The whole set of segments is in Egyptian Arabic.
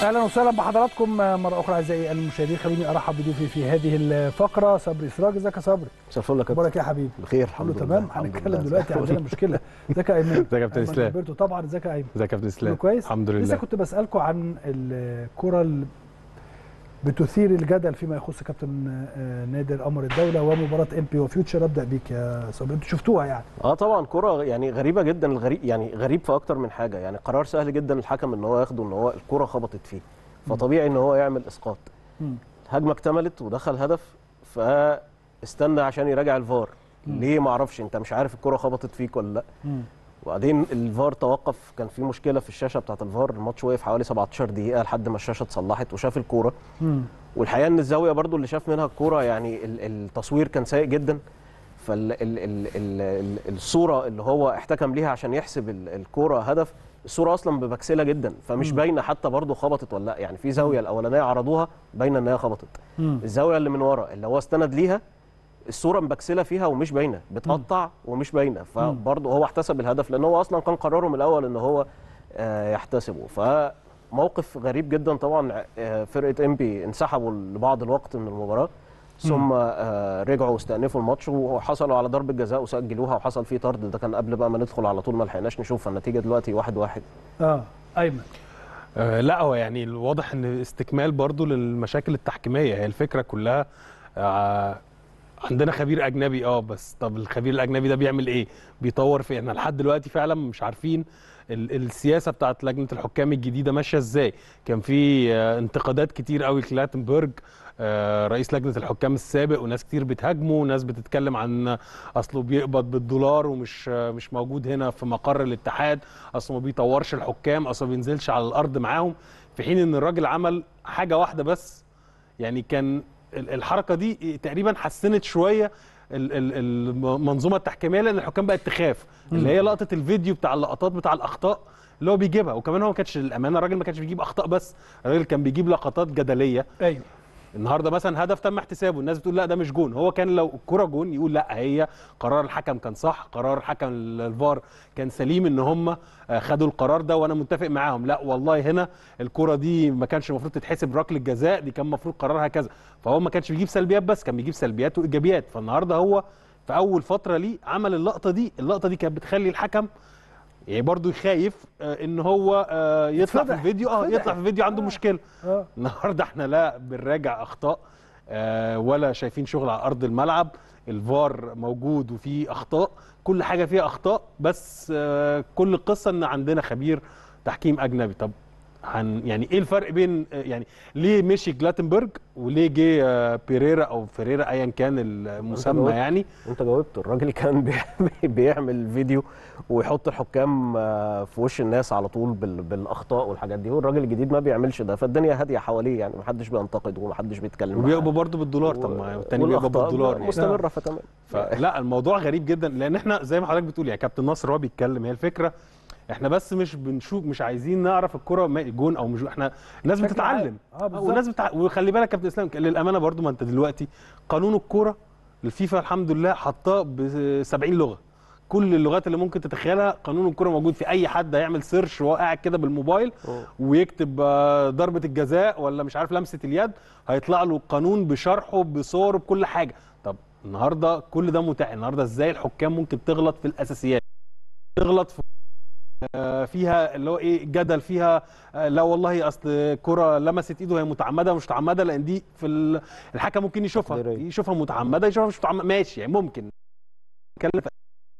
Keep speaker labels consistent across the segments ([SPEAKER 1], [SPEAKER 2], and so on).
[SPEAKER 1] اهلا وسهلا بحضراتكم مره اخرى اعزائي المشاهدين خلوني ارحب بضيوفي في هذه الفقره صبري سراج ازيك يا صبري
[SPEAKER 2] مساء الفل يا كابتن
[SPEAKER 1] اخبارك إيه يا حبيبي
[SPEAKER 2] بخير
[SPEAKER 1] كله
[SPEAKER 2] الحمد لله
[SPEAKER 1] تمام
[SPEAKER 2] الحمد
[SPEAKER 1] هنتكلم
[SPEAKER 2] لله.
[SPEAKER 1] دلوقتي عندنا مشكله ازيك يا ايمن
[SPEAKER 3] ازيك يا كابتن
[SPEAKER 1] أيمن
[SPEAKER 3] اسلام
[SPEAKER 1] جilberto طبعا ازيك يا ايمن
[SPEAKER 3] ازيك يا كابتن
[SPEAKER 1] كله
[SPEAKER 3] اسلام
[SPEAKER 1] كويس
[SPEAKER 3] الحمد
[SPEAKER 1] لسه
[SPEAKER 3] لله
[SPEAKER 1] كنت بسالكم عن الكره اللي بتثير الجدل فيما يخص كابتن آه، نادر قمر الدوله ومباراه ام بي وفيوتشر ابدا بيك يا صبري انتوا شفتوها يعني
[SPEAKER 2] اه طبعا كرة يعني غريبة جدا الغريب يعني غريب في اكتر من حاجة يعني قرار سهل جدا الحكم ان هو ياخده ان هو الكرة خبطت فيه فطبيعي ان هو يعمل اسقاط
[SPEAKER 1] مم.
[SPEAKER 2] الهجمة اكتملت ودخل هدف فاستنى عشان يراجع الفار ليه ما اعرفش انت مش عارف الكرة خبطت فيك ولا لا
[SPEAKER 1] مم.
[SPEAKER 2] وبعدين الفار توقف كان في مشكلة في الشاشة بتاعت الفار الماتش وقف حوالي 17 دقيقة لحد ما الشاشة اتصلحت وشاف الكورة
[SPEAKER 1] مم.
[SPEAKER 2] والحقيقه ان الزاويه برضو اللي شاف منها الكوره يعني ال- التصوير كان سيء جدا فالصوره اللي هو احتكم ليها عشان يحسب ال- الكوره هدف الصوره اصلا مبكسله جدا فمش
[SPEAKER 1] مم.
[SPEAKER 2] باينه حتى برضو خبطت ولا لا يعني في زاويه الاولانيه عرضوها باينه ان هي خبطت
[SPEAKER 1] مم.
[SPEAKER 2] الزاويه اللي من ورا اللي هو استند ليها الصوره مبكسله فيها ومش باينه بتقطع ومش باينه فبرضه هو احتسب الهدف لان هو اصلا كان قراره من الاول ان هو آه، يحتسبه فموقف غريب جدا طبعا آه، فرقه انبي انسحبوا لبعض الوقت من المباراه ثم آه، رجعوا واستأنفوا الماتش وحصلوا على ضربه جزاء وسجلوها وحصل فيه طرد ده كان قبل بقى ما ندخل على طول ما لحقناش نشوف النتيجه دلوقتي واحد واحد
[SPEAKER 1] اه ايمن
[SPEAKER 3] آه لا هو يعني الواضح ان استكمال برضو للمشاكل التحكيميه هي الفكره كلها آه عندنا خبير اجنبي اه بس طب الخبير الاجنبي ده بيعمل ايه بيطور في احنا لحد دلوقتي فعلا مش عارفين ال- السياسه بتاعت لجنه الحكام الجديده ماشيه ازاي كان في آه انتقادات كتير قوي كلاتنبرج آه رئيس لجنه الحكام السابق وناس كتير بتهاجمه وناس بتتكلم عن اصله بيقبض بالدولار ومش آه مش موجود هنا في مقر الاتحاد اصله ما بيطورش الحكام اصله ما بينزلش على الارض معاهم في حين ان الراجل عمل حاجه واحده بس يعني كان ال- الحركه دي تقريبا حسنت شويه ال- ال- المنظومه التحكيميه لان الحكام بقت تخاف اللي هي لقطه الفيديو بتاع اللقطات بتاع الاخطاء اللي هو بيجيبها وكمان هو ما كانش الامانه الراجل ما كانش بيجيب اخطاء بس الراجل كان بيجيب لقطات جدليه
[SPEAKER 1] ايوه
[SPEAKER 3] النهارده مثلا هدف تم احتسابه الناس بتقول لا ده مش جون هو كان لو الكره جون يقول لا هي قرار الحكم كان صح قرار الحكم الفار كان سليم ان هم آه، خدوا القرار ده وانا متفق معاهم لا والله هنا الكره دي ما كانش المفروض تتحسب ركله جزاء دي كان المفروض قرارها كذا فهو ما كانش بيجيب سلبيات بس كان بيجيب سلبيات وايجابيات فالنهارده هو في اول فتره ليه عمل اللقطه دي اللقطه دي كانت بتخلي الحكم يعني برضه يخايف آه، ان هو آه، يطلع في
[SPEAKER 1] يتفضح،
[SPEAKER 3] الفيديو اه
[SPEAKER 1] يتفضح.
[SPEAKER 3] يطلع في الفيديو عنده
[SPEAKER 1] آه.
[SPEAKER 3] مشكله
[SPEAKER 1] اه
[SPEAKER 3] النهارده احنا لا بنراجع اخطاء آه، ولا شايفين شغل على ارض الملعب الفار موجود وفيه اخطاء كل حاجه فيها اخطاء بس آه، كل القصه ان عندنا خبير تحكيم اجنبي طب هن يعني ايه الفرق بين آه، يعني ليه مشي جلاتنبرج وليه جه آه، بيريرا او فيريرا ايا كان المسمى
[SPEAKER 2] جاوبت.
[SPEAKER 3] يعني
[SPEAKER 2] انت جاوبت الراجل كان بي- بيعمل فيديو ويحط الحكام آه، في وش الناس على طول بال- بالاخطاء والحاجات دي والراجل الجديد ما بيعملش ده فالدنيا هاديه حواليه يعني ما حدش بينتقد وما حدش بيتكلم معاه.
[SPEAKER 3] وبيقبض برضه بالدولار طب ما التاني بيقبض
[SPEAKER 2] والأخطاء
[SPEAKER 3] بالدولار يعني.
[SPEAKER 2] مستمره فتمام
[SPEAKER 3] فلا الموضوع غريب جدا لان احنا زي ما حضرتك بتقول يا كابتن ناصر هو بيتكلم هي الفكره احنا بس مش بنشوف مش عايزين نعرف الكره ما- جون او مش جون. احنا الناس
[SPEAKER 1] بشكل
[SPEAKER 3] بتتعلم
[SPEAKER 1] عام. اه بالظبط.
[SPEAKER 3] والناس بتع... وخلي بالك يا كابتن اسلام للامانه برضو ما انت دلوقتي قانون الكوره الفيفا الحمد لله حطاه ب 70 لغه كل اللغات اللي ممكن تتخيلها قانون الكوره موجود في اي حد هيعمل سيرش وهو قاعد كده بالموبايل
[SPEAKER 2] أوه.
[SPEAKER 3] ويكتب آه، ضربه الجزاء ولا مش عارف لمسه اليد هيطلع له القانون بشرحه بصوره بكل حاجه طب النهارده كل ده متاح النهارده ازاي الحكام ممكن تغلط في الاساسيات تغلط في آه، فيها اللي هو ايه جدل فيها آه، لا والله اصل كره لمست ايده هي متعمده مش متعمده لان دي في ال- الحكم ممكن يشوفها
[SPEAKER 2] تقديرية.
[SPEAKER 3] يشوفها متعمده يشوفها مش متعمده ماشي يعني ممكن نتكلم في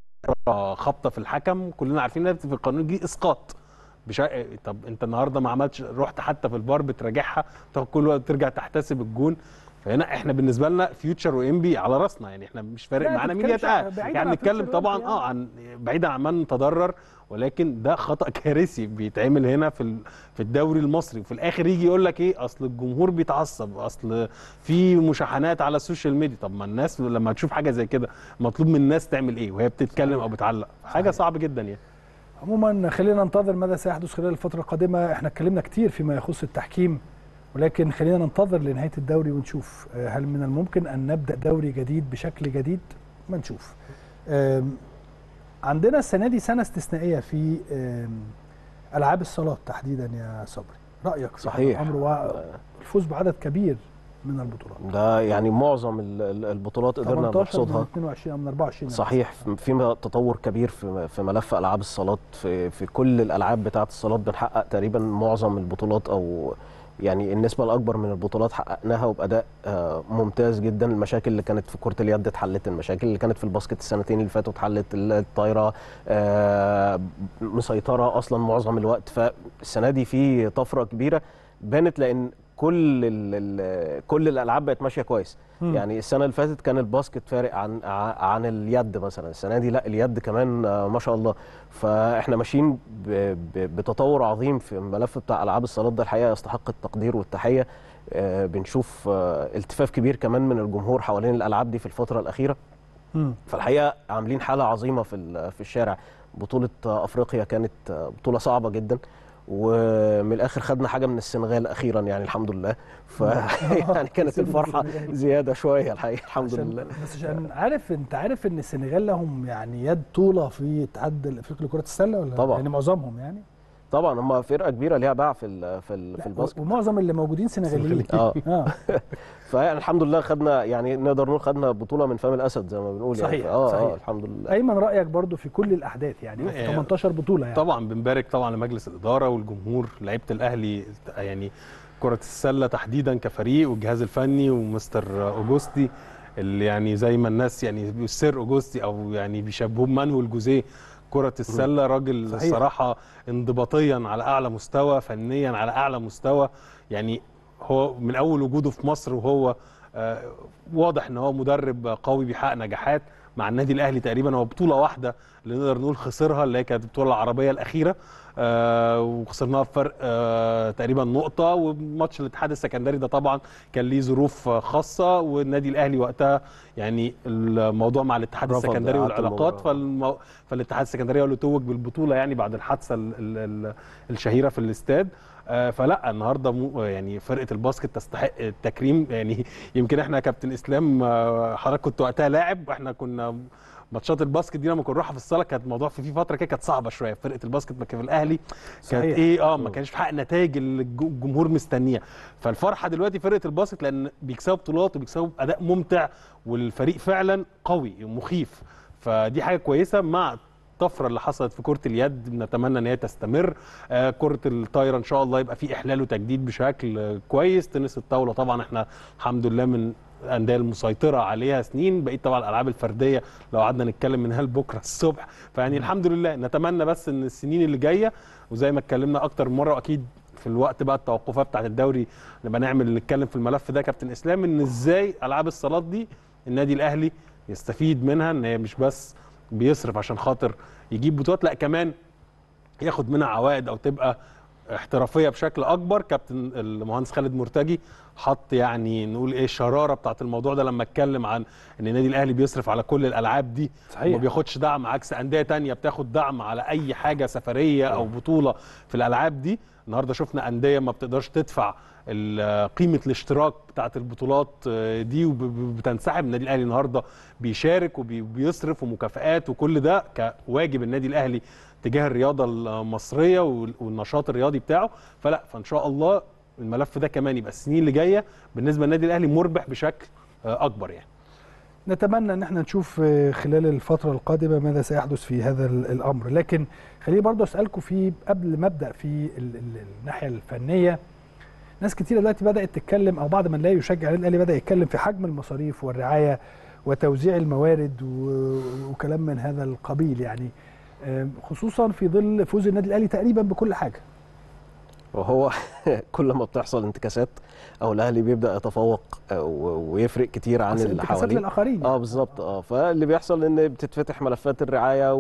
[SPEAKER 3] آه، خبطه في الحكم كلنا عارفين انها في القانون دي اسقاط بشا... طب انت النهارده ما عملتش رحت حتى في الفار بتراجعها تاخد كل وقت ترجع تحتسب الجون فهنا احنا بالنسبه لنا فيوتشر وانبي على راسنا يعني احنا مش فارق
[SPEAKER 1] لا،
[SPEAKER 3] معانا
[SPEAKER 1] ما
[SPEAKER 3] مين
[SPEAKER 1] تتكلمش عن-
[SPEAKER 3] يتقال
[SPEAKER 1] بعيداً
[SPEAKER 3] يعني
[SPEAKER 1] عن
[SPEAKER 3] نتكلم
[SPEAKER 1] future
[SPEAKER 3] طبعا
[SPEAKER 1] وإنبي
[SPEAKER 3] اه عن بعيدا عن من تضرر ولكن ده خطا كارثي بيتعمل هنا في ال- في الدوري المصري وفي الاخر يجي يقول لك ايه اصل الجمهور بيتعصب اصل في مشاحنات على السوشيال ميديا طب ما الناس لما تشوف حاجه زي كده مطلوب من الناس تعمل ايه وهي بتتكلم او بتعلق حاجه
[SPEAKER 1] صحيح.
[SPEAKER 3] صعبه جدا يعني
[SPEAKER 1] عموما خلينا ننتظر ماذا سيحدث خلال الفترة القادمة احنا اتكلمنا كتير فيما يخص التحكيم ولكن خلينا ننتظر لنهاية الدوري ونشوف آه، هل من الممكن أن نبدأ دوري جديد بشكل جديد ما نشوف آم، عندنا السنة دي سنة استثنائية في آم، ألعاب الصالات تحديدا يا صبري رايك في
[SPEAKER 2] صحيح.
[SPEAKER 1] هذا الامر والفوز بعدد كبير من البطولات
[SPEAKER 2] ده يعني معظم ال- ال- البطولات قدرنا
[SPEAKER 1] 18 من
[SPEAKER 2] نحصدها
[SPEAKER 1] 22 من 24
[SPEAKER 2] صحيح في- في تطور كبير في في ملف العاب الصالات في في كل الالعاب بتاعه الصالات بنحقق تقريبا معظم البطولات او يعني النسبه الاكبر من البطولات حققناها وباداء آه، ممتاز جدا المشاكل اللي كانت في كره اليد اتحلت المشاكل اللي كانت في الباسكت السنتين اللي فاتوا اتحلت الطايره آه، مسيطره اصلا معظم الوقت فالسنه دي في طفره كبيره بانت لان كل ال ال كل الالعاب بقت ماشيه كويس
[SPEAKER 1] مم.
[SPEAKER 2] يعني السنه اللي فاتت كان الباسكت فارق عن ع- عن اليد مثلا السنه دي لا اليد كمان آه، ما شاء الله فاحنا ماشيين ب- ب- بتطور عظيم في الملف بتاع العاب الصالات ده الحقيقه يستحق التقدير والتحيه آه، بنشوف آه، التفاف كبير كمان من الجمهور حوالين الالعاب دي في الفتره الاخيره
[SPEAKER 1] مم.
[SPEAKER 2] فالحقيقه عاملين حاله عظيمه في ال- في الشارع بطوله افريقيا كانت بطوله صعبه جدا ومن الاخر خدنا حاجه من السنغال اخيرا يعني الحمد لله ف يعني كانت
[SPEAKER 1] كسبنا
[SPEAKER 2] الفرحه
[SPEAKER 1] السنغال.
[SPEAKER 2] زياده شويه الحقيقه الحمد
[SPEAKER 1] عشان-
[SPEAKER 2] لله
[SPEAKER 1] بس عشان عارف انت عارف ان السنغال لهم يعني يد طوله في الاتحاد الافريقي لكره السله ولا
[SPEAKER 2] طبعا.
[SPEAKER 1] يعني معظمهم يعني
[SPEAKER 2] طبعا هم فرقه كبيره ليها باع في ال في ال في
[SPEAKER 1] لا،
[SPEAKER 2] الباسكت
[SPEAKER 1] ومعظم اللي موجودين سنغاليين
[SPEAKER 2] اه
[SPEAKER 1] اه
[SPEAKER 2] فيعني الحمد لله خدنا يعني نقدر نقول خدنا بطوله من فم الاسد زي ما بنقول يعني
[SPEAKER 1] صحيح،
[SPEAKER 2] اه
[SPEAKER 1] صحيح.
[SPEAKER 2] اه الحمد لله
[SPEAKER 1] ايمن رايك برضو في كل الاحداث يعني في
[SPEAKER 3] يعني
[SPEAKER 1] 18 بطوله يعني
[SPEAKER 3] طبعا بنبارك طبعا لمجلس الاداره والجمهور لعيبه الاهلي يعني كره السله تحديدا كفريق والجهاز الفني ومستر اوجوستي اللي يعني زي ما الناس يعني سير اوجوستي او يعني بيشبهوه بمانويل جوزيه كرة السلة راجل
[SPEAKER 1] صحيح.
[SPEAKER 3] الصراحة انضباطيا على أعلى مستوى فنيا على أعلى مستوى يعني هو من أول وجوده في مصر وهو آه، واضح ان هو مدرب قوي بيحقق نجاحات مع النادي الاهلي تقريبا هو بطوله واحده اللي نقدر نقول خسرها اللي هي كانت البطوله العربيه الاخيره آه وخسرناها بفرق آه تقريبا نقطه وماتش الاتحاد السكندري ده طبعا كان ليه ظروف آه، خاصه والنادي الاهلي وقتها يعني الموضوع مع الاتحاد
[SPEAKER 2] رفض
[SPEAKER 3] السكندري
[SPEAKER 2] إعادة
[SPEAKER 3] والعلاقات
[SPEAKER 2] المباراة.
[SPEAKER 3] فالمو... فالاتحاد السكندري هو اللي توج بالبطوله يعني بعد الحادثه ال... ال... ال... الشهيره في الاستاد آه، فلا النهارده مو يعني فرقه الباسكت تستحق التكريم يعني يمكن احنا يا كابتن اسلام آه، حضرتك كنت وقتها لاعب احنا كنا ماتشات الباسكت دي لما كنا نروحها في الصاله كانت الموضوع في في فتره كده كانت صعبه شويه فرقه الباسكت ما كان في الاهلي كانت
[SPEAKER 1] صحيح.
[SPEAKER 3] ايه اه ما كانش بتحقق نتائج اللي الج- الجمهور مستنيها فالفرحه دلوقتي فرقه الباسكت لان بيكسبوا بطولات وبيكسبوا اداء ممتع والفريق فعلا قوي ومخيف فدي حاجه كويسه مع الطفره اللي حصلت في كره اليد بنتمنى ان هي تستمر آه كره الطايره ان شاء الله يبقى في احلال وتجديد بشكل آه، كويس تنس الطاوله طبعا احنا الحمد لله من الانديه المسيطره عليها سنين بقيت طبعا الالعاب الفرديه لو قعدنا نتكلم من هل بكره الصبح فيعني الحمد لله نتمنى بس ان السنين اللي جايه وزي ما اتكلمنا اكتر من مره واكيد في الوقت بقى التوقفات بتاعت الدوري نبقى نعمل نتكلم في الملف ده يا كابتن اسلام ان ازاي العاب الصالات دي النادي الاهلي يستفيد منها ان هي مش بس بيصرف عشان خاطر يجيب بطولات لا كمان ياخد منها عوائد او تبقى احترافيه بشكل اكبر كابتن المهندس خالد مرتجي حط يعني نقول ايه الشراره بتاعت الموضوع ده لما اتكلم عن ان النادي الاهلي بيصرف على كل الالعاب دي
[SPEAKER 1] صحيح.
[SPEAKER 3] وما بياخدش دعم عكس انديه تانية بتاخد دعم على اي حاجه سفريه او بطوله في الالعاب دي النهارده شفنا انديه ما بتقدرش تدفع ال- قيمه الاشتراك بتاعت البطولات آه، دي وبتنسحب النادي الاهلي النهارده بيشارك وبيصرف ومكافآت وكل ده كواجب النادي الاهلي تجاه الرياضه المصريه وال- والنشاط الرياضي بتاعه فلا فان شاء الله الملف ده كمان يبقى السنين اللي جايه بالنسبه للنادي الاهلي مربح بشكل آه، اكبر يعني
[SPEAKER 1] نتمنى ان احنا نشوف آه، خلال الفتره القادمه ماذا سيحدث في هذا ال- الامر لكن خليني برضه اسالكم في قبل ما ابدا في ال- ال- الناحيه الفنيه ناس كتير دلوقتي بدات تتكلم او بعض من لا يشجع النادي الاهلي بدا يتكلم في حجم المصاريف والرعايه وتوزيع الموارد و- وكلام من هذا القبيل يعني آه، خصوصا في ظل فوز النادي الاهلي تقريبا بكل حاجه
[SPEAKER 2] وهو كل ما بتحصل انتكاسات او الاهلي بيبدا يتفوق آه، و- ويفرق كتير عن
[SPEAKER 1] بس
[SPEAKER 2] اللي
[SPEAKER 1] انتكاسات
[SPEAKER 2] حواليه
[SPEAKER 1] للاخرين
[SPEAKER 2] اه بالظبط اه فاللي بيحصل ان بتتفتح ملفات الرعايه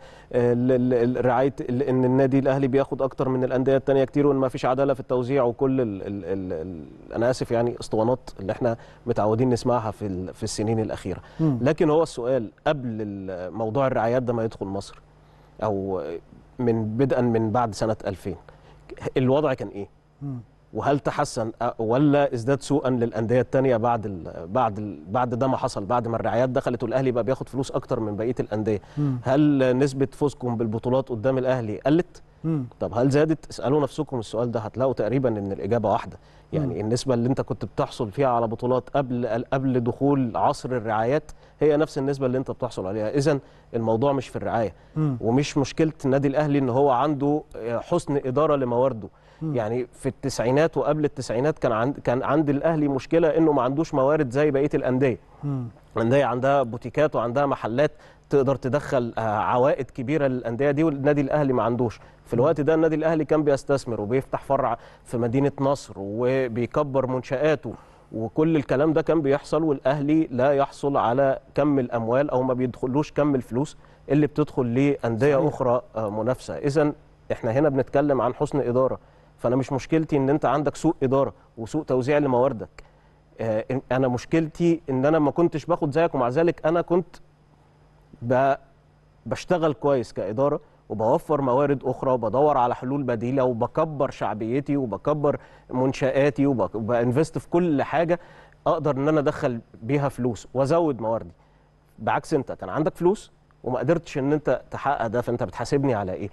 [SPEAKER 2] والرعايه ان النادي الاهلي بياخد اكتر من الانديه الثانيه كتير وان ما فيش عداله في التوزيع وكل ال ال ال ال انا اسف يعني اسطوانات اللي احنا متعودين نسمعها في ال- في السنين الاخيره
[SPEAKER 1] مم.
[SPEAKER 2] لكن هو السؤال قبل ال- موضوع الرعايات ده ما يدخل مصر او من بدءا من بعد سنه 2000 الوضع كان ايه
[SPEAKER 1] مم.
[SPEAKER 2] وهل تحسن أ- ولا ازداد سوءا للانديه الثانيه بعد ال بعد ال بعد ده ما حصل بعد ما الرعايات دخلت والاهلي بقى بياخد فلوس اكتر من بقيه الانديه
[SPEAKER 1] مم.
[SPEAKER 2] هل نسبه فوزكم بالبطولات قدام الاهلي قلت
[SPEAKER 1] مم.
[SPEAKER 2] طب هل زادت اسالوا نفسكم السؤال ده هتلاقوا تقريبا ان الاجابه واحده يعني
[SPEAKER 1] مم.
[SPEAKER 2] النسبه اللي انت كنت بتحصل فيها على بطولات قبل قبل دخول عصر الرعايات هي نفس النسبه اللي انت بتحصل عليها اذا الموضوع مش في الرعايه
[SPEAKER 1] مم.
[SPEAKER 2] ومش مشكله النادي الاهلي ان هو عنده حسن اداره لموارده
[SPEAKER 1] مم.
[SPEAKER 2] يعني في التسعينات وقبل التسعينات كان عند كان عند الاهلي مشكله انه ما عندوش موارد زي بقيه الانديه
[SPEAKER 1] مم.
[SPEAKER 2] الانديه عندها بوتيكات وعندها محلات تقدر تدخل آه، عوائد كبيره للانديه دي والنادي الاهلي ما عندوش في الوقت ده النادي الاهلي كان بيستثمر وبيفتح فرع في مدينه نصر وبيكبر منشاته وكل الكلام ده كان بيحصل والاهلي لا يحصل على كم الاموال او ما بيدخلوش كم الفلوس اللي بتدخل لانديه
[SPEAKER 1] صحيح.
[SPEAKER 2] اخرى آه، منافسه اذا احنا هنا بنتكلم عن حسن اداره فانا مش مشكلتي ان انت عندك سوء اداره وسوء توزيع لمواردك آه، انا مشكلتي ان انا ما كنتش باخد زيك ومع ذلك انا كنت ب- بشتغل كويس كاداره وبوفر موارد اخرى وبدور على حلول بديله وبكبر شعبيتي وبكبر منشاتي وبك- وبانفست في كل حاجه اقدر ان انا ادخل بيها فلوس وازود مواردي بعكس انت كان عندك فلوس وما قدرتش ان انت تحقق ده فانت بتحاسبني على ايه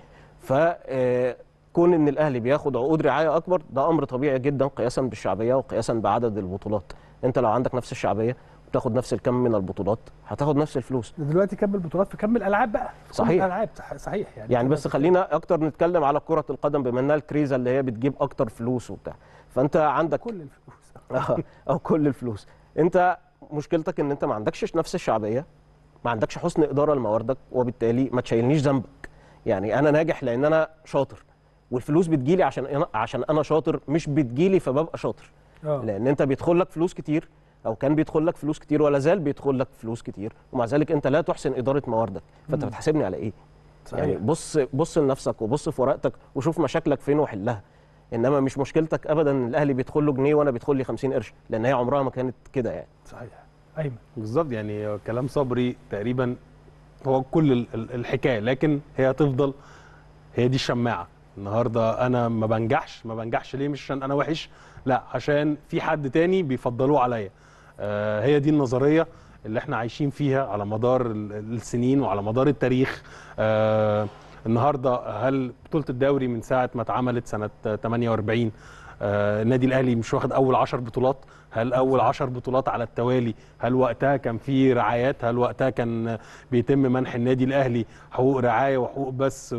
[SPEAKER 2] فكون ان الاهلي بياخد عقود رعايه اكبر ده امر طبيعي جدا قياسا بالشعبيه وقياسا بعدد البطولات انت لو عندك نفس الشعبيه وتاخد نفس الكم من البطولات هتاخد نفس الفلوس
[SPEAKER 1] ده دلوقتي كم البطولات في كم الالعاب بقى في كل
[SPEAKER 2] صحيح.
[SPEAKER 1] الالعاب صح- صحيح يعني
[SPEAKER 2] يعني بس خلينا اكتر نتكلم على كره القدم بما انها الكريزه اللي هي بتجيب اكتر فلوس وبتاع فانت عندك
[SPEAKER 1] كل الفلوس
[SPEAKER 2] آه، او كل الفلوس انت مشكلتك ان انت ما عندكش نفس الشعبيه ما عندكش حسن اداره لمواردك وبالتالي ما تشيلنيش ذنبك يعني انا ناجح لان انا شاطر والفلوس بتجيلي عشان أنا عشان انا شاطر مش بتجيلي فببقى شاطر
[SPEAKER 1] اه
[SPEAKER 2] لان انت بيدخل لك فلوس كتير او كان بيدخل لك فلوس كتير ولا زال بيدخل لك فلوس كتير ومع ذلك انت لا تحسن اداره مواردك فانت
[SPEAKER 1] مم.
[SPEAKER 2] بتحاسبني على ايه
[SPEAKER 1] صحيح.
[SPEAKER 2] يعني بص بص لنفسك وبص في ورقتك وشوف مشاكلك فين وحلها انما مش مشكلتك ابدا ان الاهلي بيدخل له جنيه وانا بيدخل لي 50 قرش لان هي عمرها ما كانت كده يعني
[SPEAKER 1] صحيح ايمن
[SPEAKER 3] بالظبط يعني كلام صبري تقريبا هو كل ال- ال- الحكايه لكن هي هتفضل هي دي الشماعه النهارده انا ما بنجحش ما بنجحش ليه مش عشان انا وحش لا عشان في حد تاني بيفضلوه عليا آه هي دي النظريه اللي احنا عايشين فيها على مدار ال- السنين وعلى مدار التاريخ آه النهارده هل بطوله الدوري من ساعه ما اتعملت سنه 48 آه النادي الاهلي مش واخد اول 10 بطولات هل اول 10 بطولات على التوالي هل وقتها كان في رعايات هل وقتها كان بيتم منح النادي الاهلي حقوق رعايه وحقوق بث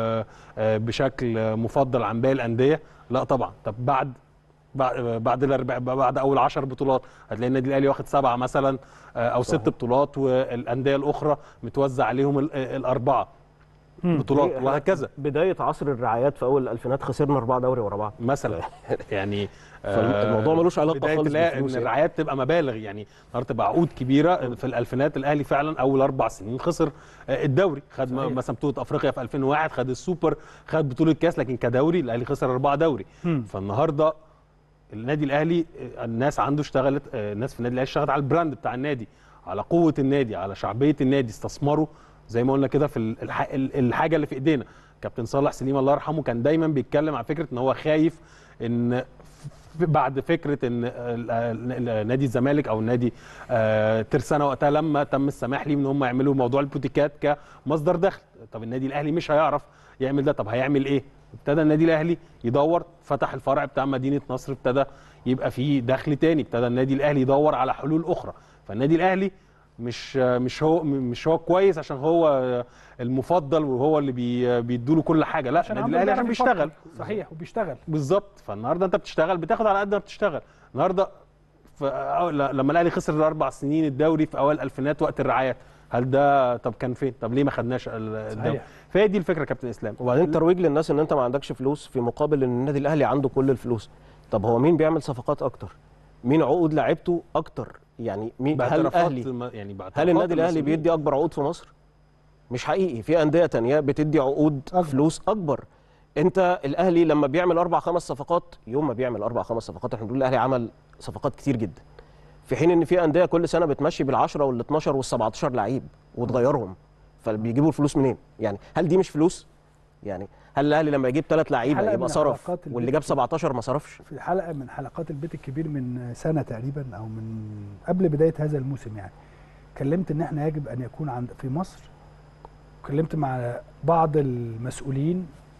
[SPEAKER 3] وبشكل مفضل عن باقي الانديه لا طبعا طب بعد بعد بعد الاربع بعد اول 10 بطولات هتلاقي النادي الاهلي واخد سبعه مثلا آه، او
[SPEAKER 2] صحيح.
[SPEAKER 3] ست بطولات والانديه الاخرى متوزع عليهم ال- الاربعه بطولات
[SPEAKER 2] إحنا
[SPEAKER 3] وهكذا
[SPEAKER 2] بدايه عصر الرعايات في اول الالفينات خسرنا اربعه دوري ورا بعض
[SPEAKER 3] مثلا يعني
[SPEAKER 2] فالموضوع ملوش علاقة
[SPEAKER 3] بداية
[SPEAKER 2] خالص
[SPEAKER 3] تلاقي
[SPEAKER 2] بالفلوس
[SPEAKER 3] ان
[SPEAKER 2] يعني.
[SPEAKER 3] الرعايات تبقى مبالغ يعني النهارده تبقى عقود كبيره في الالفينات الاهلي فعلا اول اربع سنين خسر آه، الدوري خد
[SPEAKER 1] صحيح.
[SPEAKER 3] مثلا بطوله افريقيا في 2001 خد السوبر خد بطوله كاس لكن كدوري الاهلي خسر اربعه دوري
[SPEAKER 1] مم.
[SPEAKER 3] فالنهارده النادي الاهلي آه، الناس عنده اشتغلت آه، الناس في النادي الاهلي اشتغلت على البراند بتاع النادي على قوه النادي على شعبيه النادي استثمروا زي ما قلنا كده في ال- الح- ال- الحاجه اللي في ايدينا كابتن صالح سليم الله يرحمه كان دايما بيتكلم عن فكره ان هو خايف ان ف- بعد فكره ان ال- ال- نادي الزمالك او نادي آه، ترسانه وقتها لما تم السماح ليه ان هم يعملوا موضوع البوتيكات كمصدر دخل طب النادي الاهلي مش هيعرف يعمل ده طب هيعمل ايه ابتدى النادي الاهلي يدور فتح الفرع بتاع مدينه نصر ابتدى يبقى فيه دخل تاني ابتدى النادي الاهلي يدور على حلول اخرى فالنادي الاهلي مش مش هو مش هو كويس عشان هو المفضل وهو اللي بي بيدوله كل حاجه لا النادي
[SPEAKER 1] عمرو
[SPEAKER 3] الاهلي
[SPEAKER 1] بيعرف
[SPEAKER 3] عشان
[SPEAKER 1] يفكر.
[SPEAKER 3] بيشتغل
[SPEAKER 1] صحيح وبيشتغل
[SPEAKER 3] بالظبط فالنهارده انت بتشتغل بتاخد على قد ما بتشتغل النهارده ف... أو- ل- لما الاهلي خسر الاربع سنين الدوري في اوائل الالفينات وقت الرعايات هل ده طب كان فين طب ليه ما خدناش ال- الدوري
[SPEAKER 1] صحيح.
[SPEAKER 3] فهي دي الفكره يا كابتن اسلام
[SPEAKER 2] وبعدين ترويج للناس ان انت ما عندكش فلوس في مقابل ان النادي الاهلي عنده كل الفلوس طب هو مين بيعمل صفقات اكتر مين عقود لعيبته اكتر يعني مين هل
[SPEAKER 3] باعترافات
[SPEAKER 2] الاهلي
[SPEAKER 3] الم- يعني
[SPEAKER 2] هل
[SPEAKER 3] باعترافات
[SPEAKER 2] النادي الاهلي
[SPEAKER 3] المسؤولين.
[SPEAKER 2] بيدي اكبر عقود في مصر مش حقيقي في انديه تانية بتدي عقود
[SPEAKER 1] أكبر.
[SPEAKER 2] فلوس اكبر انت الاهلي لما بيعمل اربع خمس صفقات يوم ما بيعمل اربع خمس صفقات احنا بنقول الاهلي عمل صفقات كتير جدا في حين ان في انديه كل سنه بتمشي بال10 وال12 وال17 لعيب وتغيرهم فبيجيبوا الفلوس منين يعني هل دي مش فلوس يعني هل الاهلي لما يجيب ثلاث لعيبه
[SPEAKER 1] حلقة
[SPEAKER 2] يبقى
[SPEAKER 1] من
[SPEAKER 2] صرف
[SPEAKER 1] حلقات
[SPEAKER 2] واللي
[SPEAKER 1] البيت
[SPEAKER 2] جاب 17 ما صرفش
[SPEAKER 1] في حلقه من حلقات البيت الكبير من سنه تقريبا او من قبل بدايه هذا الموسم يعني كلمت ان احنا يجب ان يكون عند في مصر كلمت مع بعض المسؤولين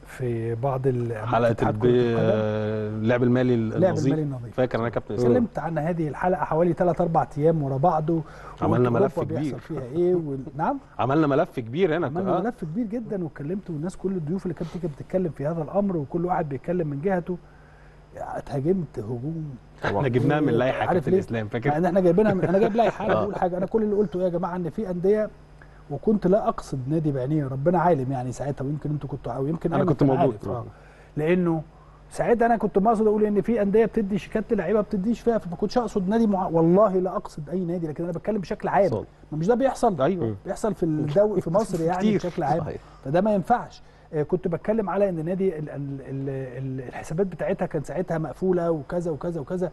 [SPEAKER 1] في بعض ال-
[SPEAKER 3] حلقه
[SPEAKER 1] اتحاد
[SPEAKER 3] الب...
[SPEAKER 1] كرة القدم.
[SPEAKER 3] اللعب المالي
[SPEAKER 1] اللعب
[SPEAKER 3] النظيف
[SPEAKER 1] المالي النظيف
[SPEAKER 3] فاكر انا كابتن اسلام
[SPEAKER 1] اتكلمت عن هذه الحلقه حوالي 3 4 ايام ورا بعض و-
[SPEAKER 3] عملنا
[SPEAKER 1] وقلت
[SPEAKER 3] ملف
[SPEAKER 1] أوروبا
[SPEAKER 3] كبير.
[SPEAKER 1] بيحصل فيها ايه و... نعم
[SPEAKER 3] عملنا ملف كبير هنا
[SPEAKER 1] عملنا
[SPEAKER 3] آه.
[SPEAKER 1] ملف كبير جدا واتكلمت والناس كل الضيوف اللي كانت بتيجي بتتكلم في هذا الامر وكل واحد بيتكلم من جهته اتهاجمت هجوم
[SPEAKER 3] احنا جبناها من لائحه
[SPEAKER 1] عارف
[SPEAKER 3] كابتن
[SPEAKER 1] ليه؟
[SPEAKER 3] اسلام
[SPEAKER 1] مع
[SPEAKER 3] فاكر
[SPEAKER 1] ان احنا جايبينها من... انا جايب لائحه انا
[SPEAKER 2] آه.
[SPEAKER 1] بقول حاجه انا كل اللي قلته يا جماعه ان في انديه وكنت لا اقصد نادي بعينيه ربنا عالم يعني ساعتها ويمكن انتوا كنتوا او يمكن
[SPEAKER 3] انا
[SPEAKER 1] أيمن
[SPEAKER 3] كنت
[SPEAKER 1] كان
[SPEAKER 3] موجود
[SPEAKER 1] عارف، آه. لانه ساعتها انا كنت مقصد اقول ان في انديه بتدي شيكات للعيبه ما بتديش فيها فما كنتش اقصد نادي مع... والله لا اقصد اي نادي لكن انا بتكلم بشكل عام
[SPEAKER 2] صح.
[SPEAKER 1] ما مش ده بيحصل
[SPEAKER 3] ايوه
[SPEAKER 1] بيحصل في الدوري في مصر يعني
[SPEAKER 3] كتير.
[SPEAKER 1] بشكل عام
[SPEAKER 2] صحيح.
[SPEAKER 1] فده ما ينفعش آه، كنت بتكلم على ان نادي ال ال ال ال الحسابات بتاعتها كان ساعتها مقفوله وكذا وكذا وكذا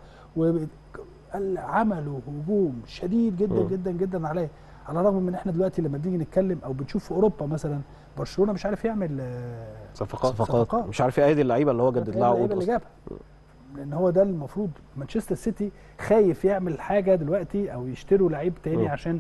[SPEAKER 1] وعملوا هجوم شديد جدا
[SPEAKER 2] مم.
[SPEAKER 1] جدا جدا عليه على الرغم من ان احنا دلوقتي لما بنيجي نتكلم او بنشوف في اوروبا مثلا برشلونه مش عارف يعمل آه،
[SPEAKER 3] صفقات
[SPEAKER 2] صفقات
[SPEAKER 1] صفقات.
[SPEAKER 2] مش عارف ايه اللعيبه اللي هو جدد لها عقود
[SPEAKER 1] اللعيبه اللي
[SPEAKER 2] أصلاً.
[SPEAKER 1] جابها لان هو ده المفروض مانشستر سيتي خايف يعمل حاجه دلوقتي او يشتروا لعيب تاني
[SPEAKER 2] مم.
[SPEAKER 1] عشان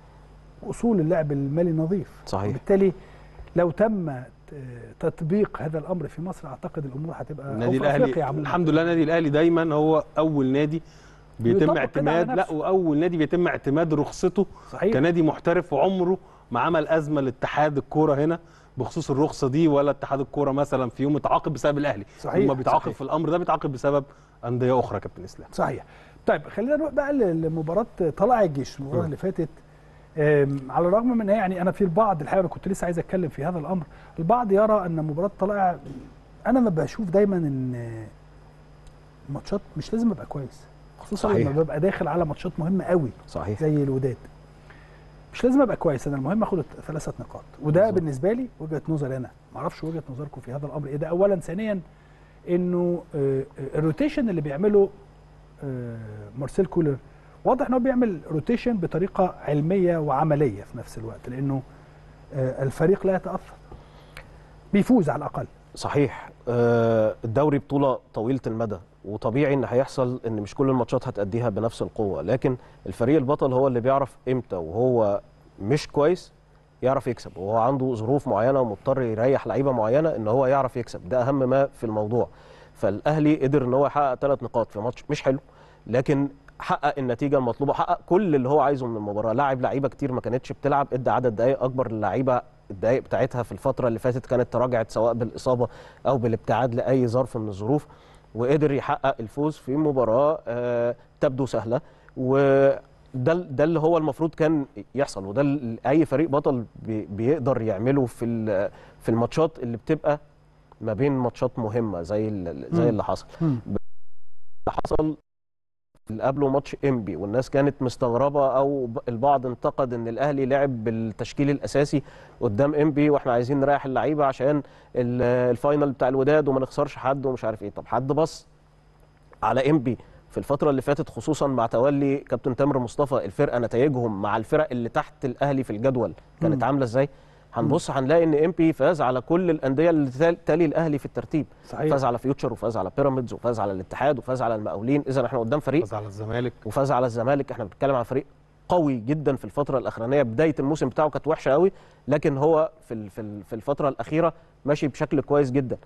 [SPEAKER 1] اصول اللعب المالي نظيف
[SPEAKER 2] صحيح
[SPEAKER 1] وبالتالي لو تم ت- تطبيق هذا الامر في مصر اعتقد الامور هتبقى أو
[SPEAKER 3] النادي
[SPEAKER 1] في أفريقيا
[SPEAKER 3] الاهلي
[SPEAKER 1] عموما.
[SPEAKER 3] الحمد لله النادي الاهلي دايما هو اول نادي بيتم
[SPEAKER 1] بيطبق كده على
[SPEAKER 3] اعتماد لا
[SPEAKER 1] نفسه.
[SPEAKER 3] واول نادي بيتم اعتماد رخصته
[SPEAKER 1] صحيح
[SPEAKER 3] كنادي محترف وعمره ما عمل ازمه لاتحاد الكوره هنا بخصوص الرخصه دي ولا اتحاد الكوره مثلا في يوم اتعاقب بسبب الاهلي
[SPEAKER 1] صحيح،
[SPEAKER 3] لما بيتعاقب
[SPEAKER 1] صحيح.
[SPEAKER 3] في الامر ده بيتعاقب بسبب انديه اخرى يا كابتن اسلام
[SPEAKER 1] صحيح طيب خلينا نروح بقى ل- لمباراه طلائع الجيش المباراه
[SPEAKER 3] م.
[SPEAKER 1] اللي فاتت أم، على الرغم من يعني انا في البعض الحقيقه انا كنت لسه عايز اتكلم في هذا الامر البعض يرى ان مباراه طلائع انا ما بشوف دايما ان الماتشات مش لازم ابقى كويس خصوصا
[SPEAKER 2] صحيح.
[SPEAKER 1] لما ببقى داخل على ماتشات مهمه قوي
[SPEAKER 2] صحيح
[SPEAKER 1] زي الوداد مش لازم ابقى كويس انا المهم اخد ثلاثه نقاط وده
[SPEAKER 2] بالظبط.
[SPEAKER 1] بالنسبه لي وجهه نظري انا ما اعرفش وجهه نظركم في هذا الامر ايه ده اولا ثانيا انه آه، آه، الروتيشن اللي بيعمله آه، مارسيل كولر واضح ان هو بيعمل روتيشن بطريقه علميه وعمليه في نفس الوقت لانه آه، الفريق لا يتاثر بيفوز على الاقل
[SPEAKER 2] صحيح آه، الدوري بطولة طويلة المدى وطبيعي ان هيحصل ان مش كل الماتشات هتأديها بنفس القوة لكن الفريق البطل هو اللي بيعرف امتى وهو مش كويس يعرف يكسب وهو عنده ظروف معينة ومضطر يريح لعيبة معينة ان هو يعرف يكسب ده اهم ما في الموضوع فالاهلي قدر ان هو يحقق ثلاث نقاط في ماتش مش حلو لكن حقق النتيجة المطلوبة حقق كل اللي هو عايزه من المباراة لاعب لعيبة كتير ما كانتش بتلعب ادى عدد دقائق اكبر للعيبة الدقائق بتاعتها في الفترة اللي فاتت كانت تراجعت سواء بالإصابة أو بالابتعاد لأي ظرف من الظروف وقدر يحقق الفوز في مباراة آه، تبدو سهلة وده ده اللي هو المفروض كان يحصل وده اللي أي فريق بطل بي- بيقدر يعمله في ال- في الماتشات اللي بتبقى ما بين ماتشات مهمة زي ال- زي
[SPEAKER 1] مم.
[SPEAKER 2] اللي حصل
[SPEAKER 1] مم.
[SPEAKER 2] اللي حصل اللي قبله ماتش انبي والناس كانت مستغربه او ب- البعض انتقد ان الاهلي لعب بالتشكيل الاساسي قدام انبي واحنا عايزين نريح اللعيبه عشان ال- الفاينل بتاع الوداد وما نخسرش حد ومش عارف ايه طب حد بص على انبي في الفتره اللي فاتت خصوصا مع تولي كابتن تامر مصطفى الفرقه نتائجهم مع الفرق اللي تحت الاهلي في الجدول كانت
[SPEAKER 1] مم.
[SPEAKER 2] عامله ازاي هنبص هنلاقي ان انبي فاز على كل الانديه اللي تال- تالي الاهلي في الترتيب
[SPEAKER 1] صحيح
[SPEAKER 2] فاز على فيوتشر وفاز على بيراميدز وفاز على الاتحاد وفاز على المقاولين اذا احنا قدام فريق
[SPEAKER 3] فاز على الزمالك
[SPEAKER 2] وفاز على الزمالك احنا بنتكلم عن فريق قوي جدا في الفتره الاخرانيه بدايه الموسم بتاعه كانت وحشه قوي لكن هو في ال- في ال- في الفتره الاخيره ماشي بشكل كويس جدا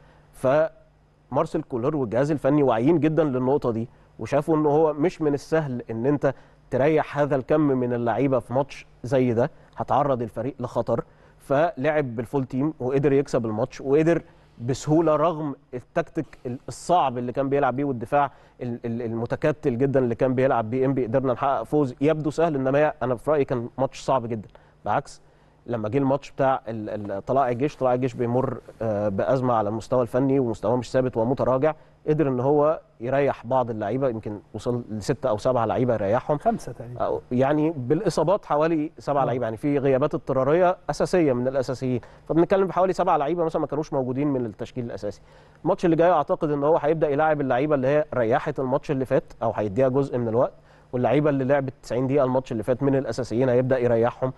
[SPEAKER 2] فمارسيل كولر والجهاز الفني واعيين جدا للنقطه دي وشافوا ان هو مش من السهل ان انت تريح هذا الكم من اللعيبه في ماتش زي ده هتعرض الفريق لخطر فلعب بالفول تيم وقدر يكسب الماتش وقدر بسهوله رغم التكتيك الصعب اللي كان بيلعب بيه والدفاع ال- ال- المتكتل جدا اللي كان بيلعب بيه انبي قدرنا نحقق فوز يبدو سهل انما هي- انا في رايي كان ماتش صعب جدا بالعكس لما جه الماتش بتاع ال- ال- طلائع الجيش طلائع الجيش بيمر آه، بازمه على المستوى الفني ومستواه مش ثابت ومتراجع قدر ان هو يريح بعض اللعيبه يمكن وصل لستة او سبعة لعيبه يريحهم
[SPEAKER 1] خمسه تقريبا
[SPEAKER 2] أو يعني بالاصابات حوالي سبعة
[SPEAKER 1] آه.
[SPEAKER 2] لعيبه يعني في غيابات اضطراريه اساسيه من الاساسيين فبنتكلم في حوالي سبعة لعيبه مثلا ما كانوش موجودين من التشكيل الاساسي الماتش اللي جاي اعتقد ان هو هيبدا يلاعب اللعيبه اللي هي ريحت الماتش اللي فات او هيديها جزء من الوقت واللعيبه اللي لعبت 90 دقيقه الماتش اللي فات من الاساسيين هيبدا يريحهم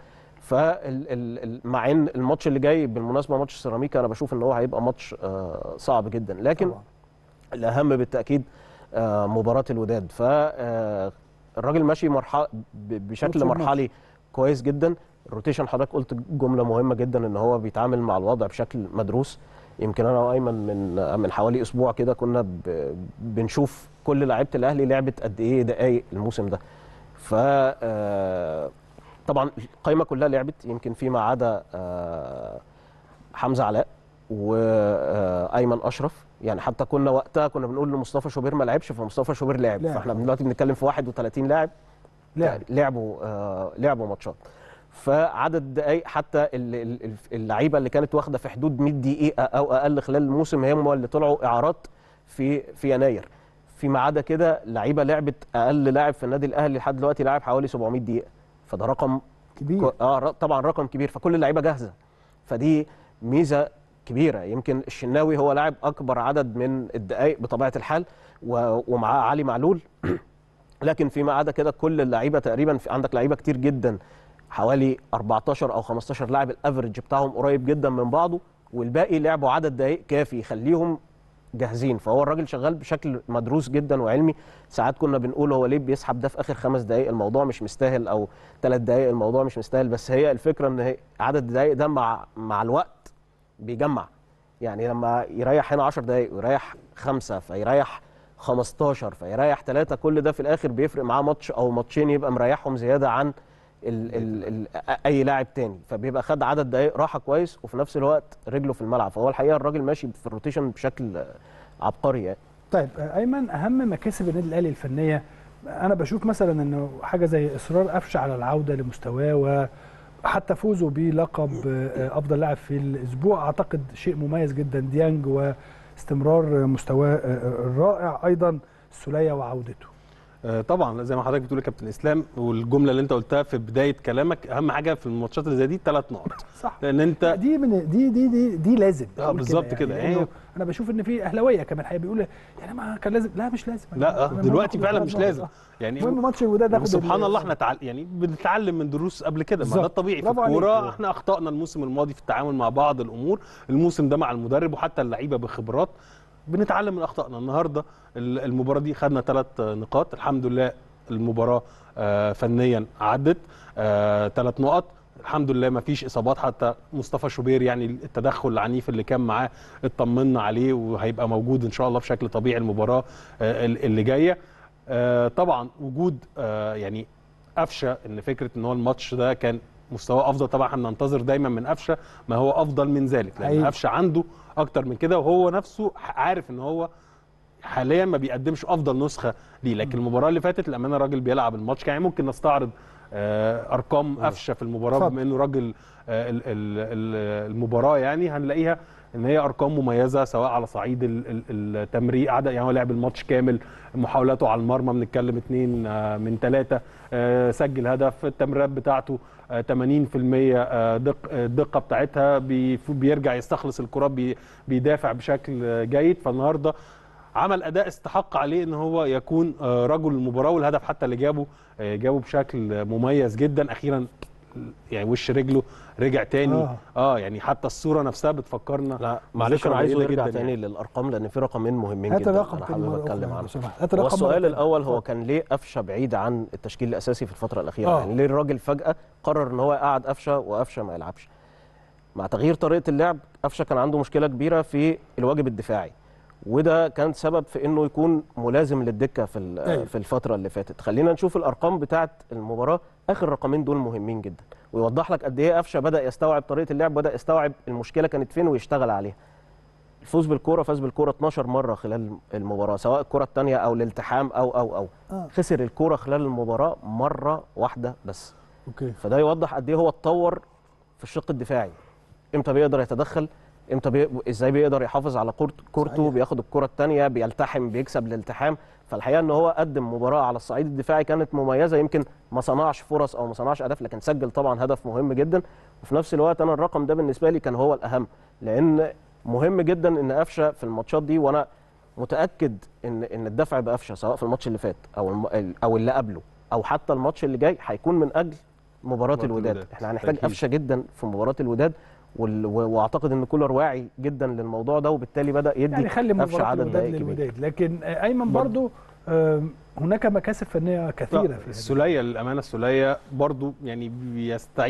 [SPEAKER 2] فمع ان الماتش اللي جاي بالمناسبه ماتش سيراميكا انا بشوف ان هو هيبقى ماتش آه، صعب جدا لكن
[SPEAKER 1] طبعاً.
[SPEAKER 2] الاهم بالتاكيد آه، مباراه الوداد فالراجل ماشي مرحله بشكل
[SPEAKER 1] ماتش الماتش.
[SPEAKER 2] مرحلي كويس جدا الروتيشن حضرتك قلت جمله مهمه جدا ان هو بيتعامل مع الوضع بشكل مدروس يمكن انا وايمن من من حوالي اسبوع كده كنا ب- بنشوف كل لعيبه الاهلي لعبت قد ايه دقايق الموسم ده ف آه، طبعا القايمه كلها لعبت يمكن فيما عدا آه، حمزه علاء وايمن اشرف يعني حتى كنا وقتها كنا بنقول لمصطفى شوبير ما لعبش فمصطفى شوبير لعب
[SPEAKER 1] لعب.
[SPEAKER 2] فاحنا دلوقتي بنتكلم في 31 لاعب
[SPEAKER 1] لعب
[SPEAKER 2] لعبوا آه لعبوا ماتشات فعدد الدقائق حتى ال- ال- ال- اللعيبه اللي كانت واخده في حدود 100 دقيقه او اقل خلال الموسم هم اللي طلعوا اعارات في في يناير فيما عدا كده لعيبه لعبت اقل لاعب في النادي الاهلي لحد دلوقتي لاعب حوالي 700 دقيقه فده رقم
[SPEAKER 1] كبير
[SPEAKER 2] اه ر- طبعا رقم كبير فكل اللعيبه جاهزه فدي ميزه كبيره يمكن الشناوي هو لاعب اكبر عدد من الدقائق بطبيعه الحال و- ومعاه علي معلول لكن فيما عدا كده كل اللعيبه تقريبا في عندك لعيبه كتير جدا حوالي 14 او 15 لاعب الافرج بتاعهم قريب جدا من بعضه والباقي لعبوا عدد دقائق كافي يخليهم جاهزين فهو الراجل شغال بشكل مدروس جدا وعلمي ساعات كنا بنقول هو ليه بيسحب ده في اخر خمس دقائق الموضوع مش مستاهل او ثلاث دقائق الموضوع مش مستاهل بس هي الفكره ان هي عدد الدقائق ده مع مع الوقت بيجمع يعني لما يريح هنا 10 دقائق ويريح خمسه فيريح 15 فيريح ثلاثه كل ده في الاخر بيفرق معاه ماتش او ماتشين يبقى مريحهم زياده عن ال ال ال اي لاعب تاني فبيبقى خد عدد دقائق راحه كويس وفي نفس الوقت رجله في الملعب فهو الحقيقه الراجل ماشي في الروتيشن بشكل آه، عبقري يعني
[SPEAKER 1] طيب آه، ايمن اهم مكاسب النادي الاهلي الفنيه انا بشوف مثلا انه حاجه زي اصرار قفشه على العوده لمستواه وحتى فوزه بلقب آه، افضل لاعب في الاسبوع اعتقد شيء مميز جدا ديانج واستمرار مستواه آه، الرائع ايضا السوليه وعودته
[SPEAKER 3] آه، طبعا زي ما حضرتك بتقول يا كابتن اسلام والجمله اللي انت قلتها في بدايه كلامك اهم حاجه في الماتشات اللي زي دي ثلاث نقط
[SPEAKER 1] صح
[SPEAKER 3] لان انت
[SPEAKER 1] دي من دي دي دي دي لازم
[SPEAKER 3] آه،
[SPEAKER 1] أقول
[SPEAKER 3] بالظبط كده،
[SPEAKER 1] يعني
[SPEAKER 3] يعني-
[SPEAKER 1] لأنه انا بشوف ان في اهلاويه كمان حقيقة بيقول يعني ما كان لازم لا مش لازم
[SPEAKER 3] لا آه،
[SPEAKER 1] المهم
[SPEAKER 3] دلوقتي
[SPEAKER 1] ناخد
[SPEAKER 3] فعلا
[SPEAKER 1] الثلاث
[SPEAKER 3] مش
[SPEAKER 1] نقط.
[SPEAKER 3] لازم
[SPEAKER 1] آه.
[SPEAKER 3] يعني
[SPEAKER 1] المهم ماتش الوداد ناخد
[SPEAKER 3] سبحان
[SPEAKER 1] ال-
[SPEAKER 3] الله احنا تعال يعني بنتعلم من دروس قبل كده ما ده
[SPEAKER 1] بالظبط.
[SPEAKER 3] الطبيعي في
[SPEAKER 1] برافو عليك.
[SPEAKER 3] الكوره احنا اخطانا الموسم الماضي في التعامل مع بعض الامور الموسم ده مع المدرب وحتى اللعيبه بخبرات بنتعلم من اخطائنا النهارده ال- المباراه دي خدنا ثلاث نقاط الحمد لله المباراه آه، فنيا عدت ثلاث نقط الحمد لله ما فيش اصابات حتى مصطفى شوبير يعني التدخل العنيف اللي كان معاه اطمنا عليه وهيبقى موجود ان شاء الله بشكل طبيعي المباراه آه، اللي جايه آه، طبعا وجود آه، يعني قفشه ان فكره ان هو الماتش ده كان مستواه افضل طبعا احنا ننتظر دايما من قفشه ما هو افضل من ذلك لان
[SPEAKER 1] حقيقي.
[SPEAKER 3] قفشه عنده اكتر من كده وهو نفسه عارف ان هو حاليا ما بيقدمش افضل نسخه ليه لكن المباراه اللي فاتت الامانه الراجل بيلعب الماتش يعني ممكن نستعرض آه، ارقام قفشه في المباراه
[SPEAKER 1] اتفضل.
[SPEAKER 3] بما انه راجل آه، ال- ال- ال- المباراه يعني هنلاقيها ان هي ارقام مميزه سواء على صعيد ال- ال- التمرير عدد يعني هو لعب الماتش كامل محاولاته على المرمى بنتكلم اثنين آه، من ثلاثه سجل هدف التمريرات بتاعته آه، 80% آه، دق الدقه بتاعتها بي- بيرجع يستخلص الكرات بي- بيدافع بشكل آه، جيد فالنهارده عمل اداء استحق عليه ان هو يكون آه، رجل المباراه والهدف حتى اللي جابه آه، جابه بشكل آه، مميز جدا اخيرا يعني وش رجله رجع تاني
[SPEAKER 1] آه.
[SPEAKER 3] اه, يعني حتى الصوره نفسها بتفكرنا
[SPEAKER 2] لا معلش
[SPEAKER 3] بذكرى
[SPEAKER 2] انا عايزه
[SPEAKER 3] جميلة
[SPEAKER 2] يرجع
[SPEAKER 3] جداً
[SPEAKER 2] تاني
[SPEAKER 3] يعني.
[SPEAKER 2] للارقام لان في رقمين مهمين
[SPEAKER 1] هات
[SPEAKER 2] جدا
[SPEAKER 1] الرقم
[SPEAKER 2] انا
[SPEAKER 1] تاني
[SPEAKER 2] حابب
[SPEAKER 1] مرة
[SPEAKER 2] اتكلم
[SPEAKER 1] أخرى لو
[SPEAKER 2] عنهم
[SPEAKER 1] سمحت. هات
[SPEAKER 2] هو
[SPEAKER 1] الرقم مرة
[SPEAKER 2] السؤال
[SPEAKER 1] تانية.
[SPEAKER 2] الاول هو
[SPEAKER 1] اتفضل.
[SPEAKER 2] كان ليه قفشه بعيد عن التشكيل الاساسي في الفتره الاخيره
[SPEAKER 1] آه.
[SPEAKER 2] يعني ليه الراجل فجاه قرر ان هو يقعد قفشه وقفشه ما يلعبش مع تغيير طريقه اللعب قفشه كان عنده مشكله كبيره في الواجب الدفاعي وده كان سبب في انه يكون ملازم للدكه في ال-
[SPEAKER 1] أيوة.
[SPEAKER 2] في الفتره اللي فاتت خلينا نشوف الارقام بتاعه المباراه اخر رقمين دول مهمين جدا ويوضح لك قد ايه قفشه بدا يستوعب طريقه اللعب بدا يستوعب المشكله كانت فين ويشتغل عليها الفوز بالكوره فاز بالكوره 12 مره خلال المباراه سواء الكره الثانيه او الالتحام او او او
[SPEAKER 1] آه.
[SPEAKER 2] خسر الكوره خلال المباراه مره واحده بس
[SPEAKER 1] اوكي
[SPEAKER 2] فده يوضح قد ايه هو اتطور في الشق الدفاعي امتى بيقدر يتدخل امتى بي... ازاي بيقدر يحافظ على كورت... كورته
[SPEAKER 1] صحيح.
[SPEAKER 2] بياخد الكره الثانيه بيلتحم بيكسب الالتحام فالحقيقه ان هو قدم مباراه على الصعيد الدفاعي كانت مميزه يمكن ما صنعش فرص او ما صنعش اهداف لكن سجل طبعا هدف مهم جدا وفي نفس الوقت انا الرقم ده بالنسبه لي كان هو الاهم لان مهم جدا ان قفشه في الماتشات دي وانا متاكد ان ان الدفع بقفشه سواء في الماتش اللي فات او الم... او اللي قبله او حتى الماتش اللي جاي هيكون من اجل مباراه
[SPEAKER 3] مباراة
[SPEAKER 2] الوداد
[SPEAKER 3] الوداد.
[SPEAKER 2] احنا هنحتاج
[SPEAKER 3] أكيد.
[SPEAKER 2] قفشه جدا في مباراه الوداد وال... و- واعتقد ان كولر واعي جدا للموضوع ده وبالتالي بدا يدي
[SPEAKER 1] يعني خلي
[SPEAKER 2] قفشه
[SPEAKER 1] مباراه
[SPEAKER 2] عدد
[SPEAKER 1] الوداد
[SPEAKER 2] دقائق كبير
[SPEAKER 1] للوداد لكن آه، ايمن برضو آم، هناك مكاسب فنيه كثيره في هذا
[SPEAKER 3] السوليه للامانه السوليه برضو يعني بيستعيد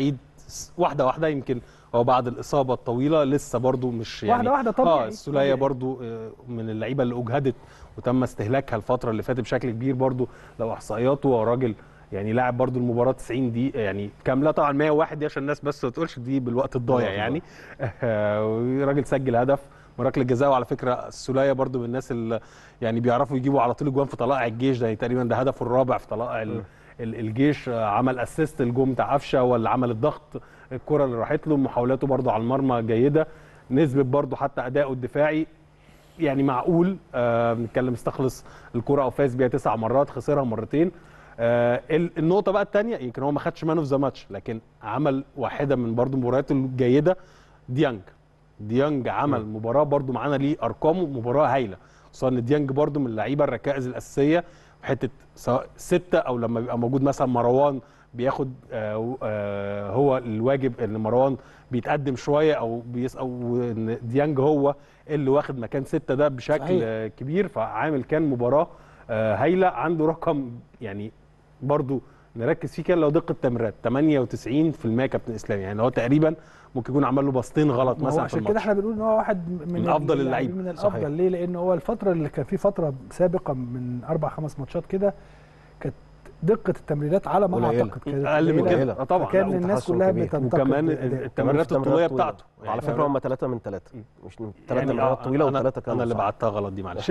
[SPEAKER 3] س- واحده واحده يمكن هو بعد الاصابه الطويله لسه برضو مش يعني
[SPEAKER 1] واحدة واحدة طبيعي.
[SPEAKER 3] اه السوليه
[SPEAKER 1] طبيعي.
[SPEAKER 3] برضو آه، من اللعيبه اللي اجهدت وتم استهلاكها الفتره اللي فاتت بشكل كبير برضو لو احصائياته هو راجل يعني لاعب برضو المباراه 90 دي يعني كامله طبعا 101 دي عشان الناس بس ما تقولش دي بالوقت الضايع
[SPEAKER 2] بالوقت
[SPEAKER 3] يعني آه، وراجل سجل هدف من ركله الجزاء وعلى فكره السوليه برضو من الناس اللي يعني بيعرفوا يجيبوا على طول اجوان في طلائع الجيش ده تقريبا ده هدفه الرابع في طلائع ال- ال- الجيش آه، عمل اسيست الجون بتاع قفشه ولا عمل الضغط الكره اللي راحت له محاولاته برضو على المرمى جيده نسبه برضو حتى اداؤه الدفاعي يعني معقول آه بنتكلم استخلص الكره او فاز بيها تسع مرات خسرها مرتين آه ال- النقطه بقى الثانيه يمكن هو ما خدش مان اوف ذا ماتش لكن عمل واحده من برضو مبارياته الجيده ديانج ديانج عمل مباراه برضو معانا ليه ارقامه مباراه هايله خصوصا ان ديانج برضو من اللعيبه الركائز الاساسيه في حته سواء سته او لما بيبقى موجود مثلا مروان بياخد آه آه هو الواجب ان مروان بيتقدم شويه او بيس او إن ديانج هو اللي واخد مكان سته ده بشكل
[SPEAKER 1] صحيح.
[SPEAKER 3] آه كبير فعامل كان مباراه آه هايله عنده رقم يعني برضو نركز فيه كده لو دقه تمريرات 98% كابتن اسلام يعني هو تقريبا ممكن يكون عمل له باصتين غلط
[SPEAKER 1] ما هو
[SPEAKER 3] مثلا في
[SPEAKER 1] عشان كده
[SPEAKER 3] الماتش
[SPEAKER 1] احنا بنقول ان هو واحد من,
[SPEAKER 3] من أفضل
[SPEAKER 1] اللاعبين
[SPEAKER 3] اللعيبة.
[SPEAKER 1] من الافضل
[SPEAKER 2] صحيح.
[SPEAKER 1] ليه لان هو الفتره اللي كان في فتره سابقه من اربع خمس ماتشات كده كانت دقه التمريرات على ما
[SPEAKER 2] قليلة.
[SPEAKER 1] اعتقد كانت
[SPEAKER 3] اقل من
[SPEAKER 1] قليلة.
[SPEAKER 3] كده آه طبعا
[SPEAKER 1] كان
[SPEAKER 3] لا،
[SPEAKER 1] الناس
[SPEAKER 2] وتحسن
[SPEAKER 1] كلها
[SPEAKER 2] كبير.
[SPEAKER 1] بتنتقد
[SPEAKER 3] وكمان
[SPEAKER 1] أداؤه.
[SPEAKER 3] التمريرات الطوليه بتاعته
[SPEAKER 2] على فكره هم ثلاثه من ثلاثه مش ثلاثه
[SPEAKER 3] يعني
[SPEAKER 2] مرات
[SPEAKER 3] آه،
[SPEAKER 2] طويله
[SPEAKER 3] أنا-
[SPEAKER 2] وثلاثه كانوا
[SPEAKER 3] انا اللي
[SPEAKER 2] صح.
[SPEAKER 3] بعتها غلط دي معلش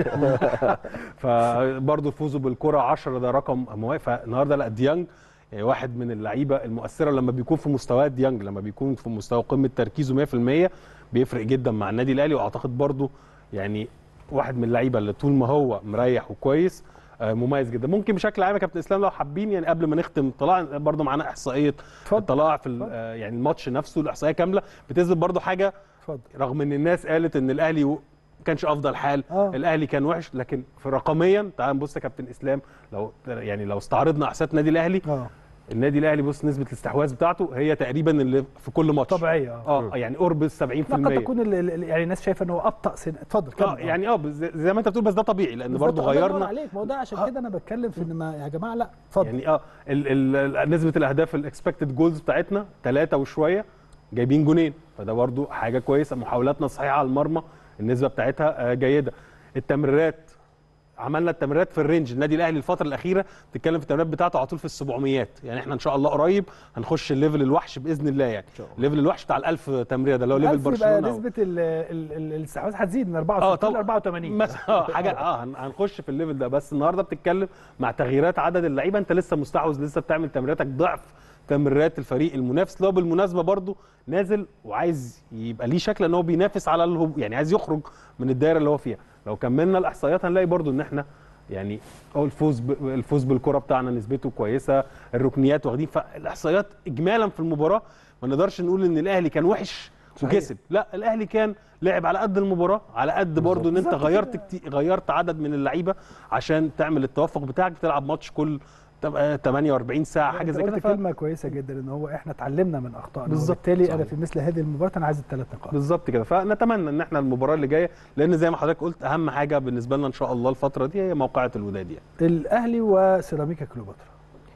[SPEAKER 3] فبرضه فوزه بالكره 10 ده رقم موافق فالنهارده لا ديانج يعني واحد من اللعيبه المؤثره لما بيكون في مستويات ديانج لما بيكون في مستوى قمه تركيزه 100% بيفرق جدا مع النادي الاهلي واعتقد برضه يعني واحد من اللعيبه اللي طول ما هو مريح وكويس آه، مميز جدا ممكن بشكل عام يا كابتن اسلام لو حابين يعني قبل ما نختم طلع برضه معانا احصائيه
[SPEAKER 1] اتفضل.
[SPEAKER 3] الطلاع في ال-
[SPEAKER 1] اتفضل.
[SPEAKER 3] آه، يعني الماتش نفسه الاحصائيه كامله بتثبت برضه حاجه
[SPEAKER 1] اتفضل
[SPEAKER 3] رغم ان الناس قالت ان الاهلي و- ما كانش افضل حال
[SPEAKER 1] آه.
[SPEAKER 3] الاهلي كان وحش لكن في رقميا تعال نبص يا كابتن اسلام لو يعني لو استعرضنا احصائيات النادي الاهلي
[SPEAKER 1] اه
[SPEAKER 3] النادي الاهلي بص نسبه الاستحواذ بتاعته هي تقريبا اللي في كل ماتش
[SPEAKER 1] طبيعيه اه
[SPEAKER 3] اه يعني قرب ال 70%
[SPEAKER 1] لا قد تكون ال- ال- يعني الناس شايفه ان هو ابطا سن اتفضل كمل
[SPEAKER 3] اه يعني اه بز- زي ما انت بتقول بس ده طبيعي لان
[SPEAKER 1] بالظبط،
[SPEAKER 3] برضه
[SPEAKER 1] الله ينور
[SPEAKER 3] غيرنا
[SPEAKER 1] عليك ما هو ده عشان
[SPEAKER 3] آه.
[SPEAKER 1] كده انا بتكلم في ان ما يا جماعه لا اتفضل
[SPEAKER 3] يعني اه ال ال نسبه الاهداف الاكسبكتد جولز بتاعتنا ثلاثة وشويه جايبين جونين فده برضو حاجه كويسه محاولاتنا صحيحه على المرمى النسبه بتاعتها آه، جيده التمريرات عملنا التمريرات في الرينج النادي الاهلي الفتره الاخيره تتكلم في التمريرات بتاعته على طول في السبعميات يعني احنا ان شاء الله قريب هنخش الليفل الوحش باذن الله يعني
[SPEAKER 2] شاء الله.
[SPEAKER 3] الليفل الوحش بتاع ال1000 تمريره ده اللي هو ليفل
[SPEAKER 1] ألف يبقى
[SPEAKER 3] برشلونه
[SPEAKER 1] نسبه ال- ال- ال- الاستحواذ هتزيد من
[SPEAKER 3] اه
[SPEAKER 1] 64 ل
[SPEAKER 3] طبعا
[SPEAKER 1] 84
[SPEAKER 3] مثلا اه حاجه اه هن- هنخش في الليفل ده بس النهارده بتتكلم مع تغييرات عدد اللعيبه انت لسه مستحوذ لسه بتعمل تمريراتك ضعف تمريرات الفريق المنافس اللي هو بالمناسبه برضو نازل وعايز يبقى ليه شكل ان هو بينافس على الهب... يعني عايز يخرج من الدايره اللي هو فيها لو كملنا الاحصائيات هنلاقي برضو ان احنا يعني هو الفوز ب... الفوز بالكره بتاعنا نسبته كويسه الركنيات واخدين فالاحصائيات اجمالا في المباراه ما نقدرش نقول ان الاهلي كان وحش وكسب لا الاهلي كان لعب على قد المباراه على قد برضو ان انت
[SPEAKER 1] بالظبط
[SPEAKER 3] غيرت
[SPEAKER 1] كده.
[SPEAKER 3] كتير غيرت عدد من اللعيبه عشان تعمل التوفق بتاعك بتلعب ماتش كل تبقى 48 ساعه حاجه
[SPEAKER 1] أنت
[SPEAKER 3] زي كده
[SPEAKER 1] قلت
[SPEAKER 3] ف-
[SPEAKER 1] كلمه كويسه جدا ان هو احنا اتعلمنا من اخطائنا
[SPEAKER 3] بالظبط،
[SPEAKER 1] وبالتالي انا
[SPEAKER 3] صحيح.
[SPEAKER 1] في مثل هذه المباراه انا عايز الثلاث نقاط
[SPEAKER 3] بالظبط كده فنتمنى ان احنا المباراه اللي جايه لان زي ما حضرتك قلت اهم حاجه بالنسبه لنا ان شاء الله الفتره دي هي موقعه الوداد يعني
[SPEAKER 1] الاهلي وسيراميكا كليوباترا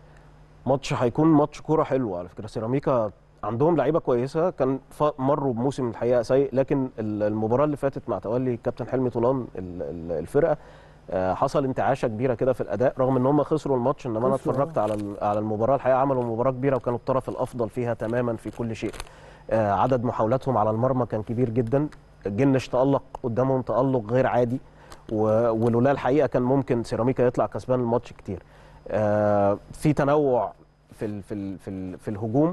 [SPEAKER 2] ماتش هيكون ماتش كوره حلو على فكره سيراميكا عندهم لعيبه كويسه كان ف- مروا بموسم الحقيقه سيء لكن ال- المباراه اللي فاتت مع تولي كابتن حلمي طولان ال- ال- الفرقه آه، حصل انتعاشه كبيره كده في الاداء رغم ان هم خسروا الماتش انما انا
[SPEAKER 1] خسروا،
[SPEAKER 2] اتفرجت على ال- على المباراه الحقيقه عملوا مباراه كبيره وكانوا الطرف الافضل فيها تماما في كل شيء آه، عدد محاولاتهم على المرمى كان كبير جدا جنش تالق قدامهم تالق غير عادي و- ولولا الحقيقه كان ممكن سيراميكا يطلع كسبان الماتش كتير آه، في تنوع في ال في ال في, ال في الهجوم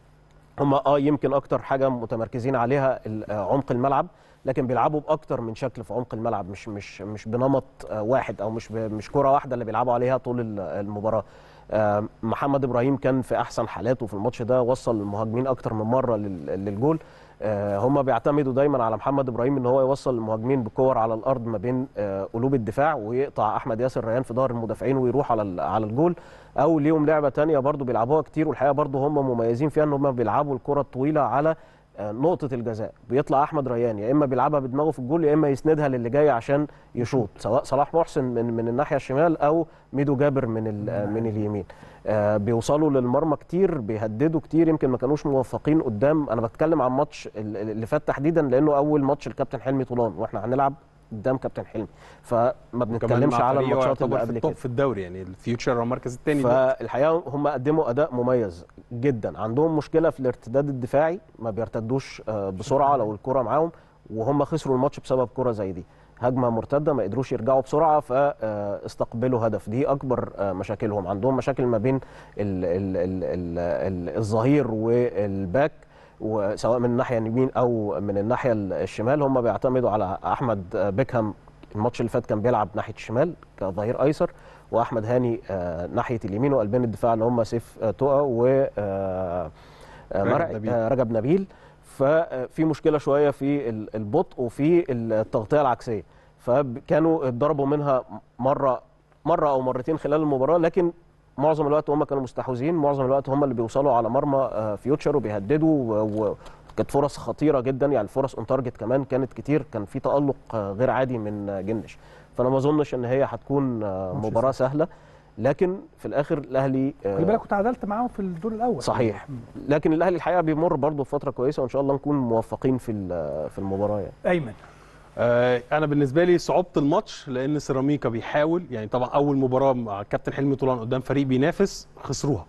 [SPEAKER 2] هم اه يمكن اكتر حاجه متمركزين عليها ال- آه، عمق الملعب لكن بيلعبوا باكتر من شكل في عمق الملعب مش مش مش بنمط آه، واحد او مش ب- مش كره واحده اللي بيلعبوا عليها طول ال- المباراه آه، محمد ابراهيم كان في احسن حالاته في الماتش ده وصل المهاجمين اكتر من مره لل- للجول آه، هم بيعتمدوا دايما على محمد ابراهيم ان هو يوصل المهاجمين بكور على الارض ما بين آه، قلوب الدفاع ويقطع احمد ياسر ريان في ظهر المدافعين ويروح على ال- على الجول او ليهم لعبه تانية برضو بيلعبوها كتير والحقيقه برضو هم مميزين فيها ان هم بيلعبوا الكره الطويله على آه، نقطه الجزاء بيطلع احمد ريان يا اما بيلعبها بدماغه في الجول يا اما يسندها للي جاي عشان يشوط سواء صلاح محسن من من الناحيه الشمال او ميدو جابر من ال- آه، من اليمين آه، بيوصلوا للمرمى كتير بيهددوا كتير يمكن ما كانوش موفقين قدام انا بتكلم عن ماتش ال- ال- اللي فات تحديدا لانه اول ماتش الكابتن حلمي طولان واحنا هنلعب قدام كابتن حلمي فما
[SPEAKER 3] كمان
[SPEAKER 2] بنتكلمش
[SPEAKER 3] مع
[SPEAKER 2] على
[SPEAKER 3] فريق
[SPEAKER 2] الماتشات اللي
[SPEAKER 3] يعتبر في
[SPEAKER 2] قبل
[SPEAKER 3] التوب
[SPEAKER 2] كده
[SPEAKER 3] في الدوري يعني الفيوتشر هو المركز الثاني
[SPEAKER 2] فالحقيقه هم قدموا اداء مميز جدا عندهم مشكله في الارتداد الدفاعي ما بيرتدوش آه، بسرعه لو الكره معاهم وهم خسروا الماتش بسبب كره زي دي هجمه مرتده ما قدروش يرجعوا بسرعه فاستقبلوا هدف دي اكبر آه، مشاكلهم عندهم مشاكل ما بين ال ال ال ال ال الظهير والباك وسواء من الناحيه اليمين او من الناحيه الشمال هم بيعتمدوا على احمد آه، بيكهام الماتش اللي فات كان بيلعب ناحيه الشمال كظهير ايسر واحمد هاني آه، ناحيه اليمين وقلبين الدفاع اللي هم سيف آه، تقى و آه، آه،
[SPEAKER 3] رجب
[SPEAKER 2] مرعي-
[SPEAKER 3] نبيل.
[SPEAKER 2] آه، رجب نبيل ففي مشكله شويه في ال- البطء وفي التغطيه العكسيه فكانوا اتضربوا منها مره مره او مرتين خلال المباراه لكن معظم الوقت هم كانوا مستحوذين معظم الوقت هم اللي بيوصلوا على مرمى آه، فيوتشر وبيهددوا و- و- كانت فرص خطيره جدا يعني فرص اون تارجت كمان كانت كتير كان في تالق آه، غير عادي من آه، جنش فانا ما اظنش ان هي هتكون آه،
[SPEAKER 1] ماتش
[SPEAKER 2] مباراه سهله لكن في الاخر الاهلي آه،
[SPEAKER 1] خلي بالك وتعادلت معاهم في الدور الاول
[SPEAKER 2] صحيح
[SPEAKER 1] مم.
[SPEAKER 2] لكن الاهلي الحقيقه بيمر برضه بفتره كويسه وان شاء الله نكون موفقين في ال- في المباراه يعني.
[SPEAKER 1] ايمن
[SPEAKER 3] آه، انا بالنسبه لي صعوبه الماتش لان سيراميكا بيحاول يعني طبعا اول مباراه مع كابتن حلمي طولان قدام فريق بينافس خسروها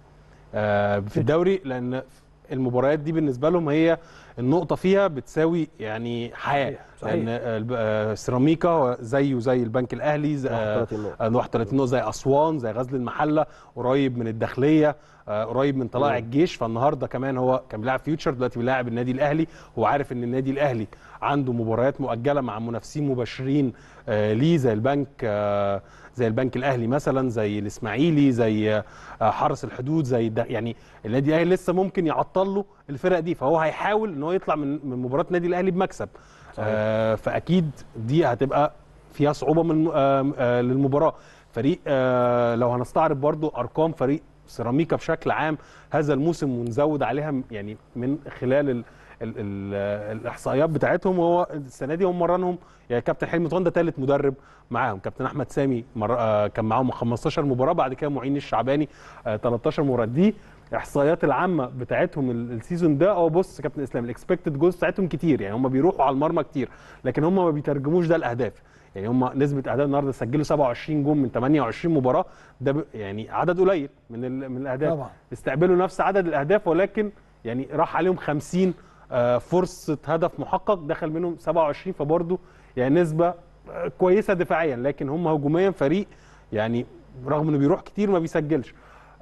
[SPEAKER 3] آه، في الدوري لان المباريات دي بالنسبه لهم هي النقطه فيها بتساوي يعني حياه
[SPEAKER 1] صحيح، صحيح.
[SPEAKER 3] لان آه، الب- آه، سيراميكا هو زيه زي البنك الاهلي زي- آه،
[SPEAKER 2] 31 نقطة.
[SPEAKER 3] آه، 31 نقطه زي اسوان زي غزل المحله قريب من الداخليه آه، قريب من طلائع
[SPEAKER 2] مم.
[SPEAKER 3] الجيش فالنهارده كمان هو كان بيلعب فيوتشر دلوقتي بيلاعب النادي الاهلي هو عارف ان النادي الاهلي عنده مباريات مؤجله مع منافسين مباشرين آه، ليه زي البنك آه، زي البنك الاهلي مثلا زي الاسماعيلي زي آه، حرس الحدود زي الد- يعني النادي الاهلي لسه ممكن يعطل له الفرق دي فهو هيحاول ان هو يطلع من من مباراه النادي الاهلي بمكسب آه، فاكيد دي هتبقى فيها صعوبه من آه، آه، للمباراه فريق آه، لو هنستعرض برضو ارقام فريق سيراميكا بشكل عام هذا الموسم ونزود عليها م- يعني من خلال ال ال ال الاحصائيات بتاعتهم هو السنه دي هم مرنهم يعني كابتن حلمي طوان ده ثالث مدرب معاهم كابتن احمد سامي مر آه كان معاهم 15 مباراه بعد كده معين الشعباني آه 13 مباراه دي الاحصائيات العامه بتاعتهم ال- السيزون ده اه بص كابتن اسلام الاكسبكتد جولز بتاعتهم كتير يعني هم بيروحوا على المرمى كتير لكن هم ما بيترجموش ده لاهداف يعني هم نسبه اهداف النهارده سجلوا 27 جون من 28 مباراه ده ب- يعني عدد قليل من ال- من الاهداف
[SPEAKER 1] طبعا.
[SPEAKER 3] استقبلوا نفس عدد الاهداف ولكن يعني راح عليهم 50 آه، فرصه هدف محقق دخل منهم 27 فبرضه يعني نسبه آه، كويسه دفاعيا لكن هم هجوميا فريق يعني رغم انه بيروح كتير ما بيسجلش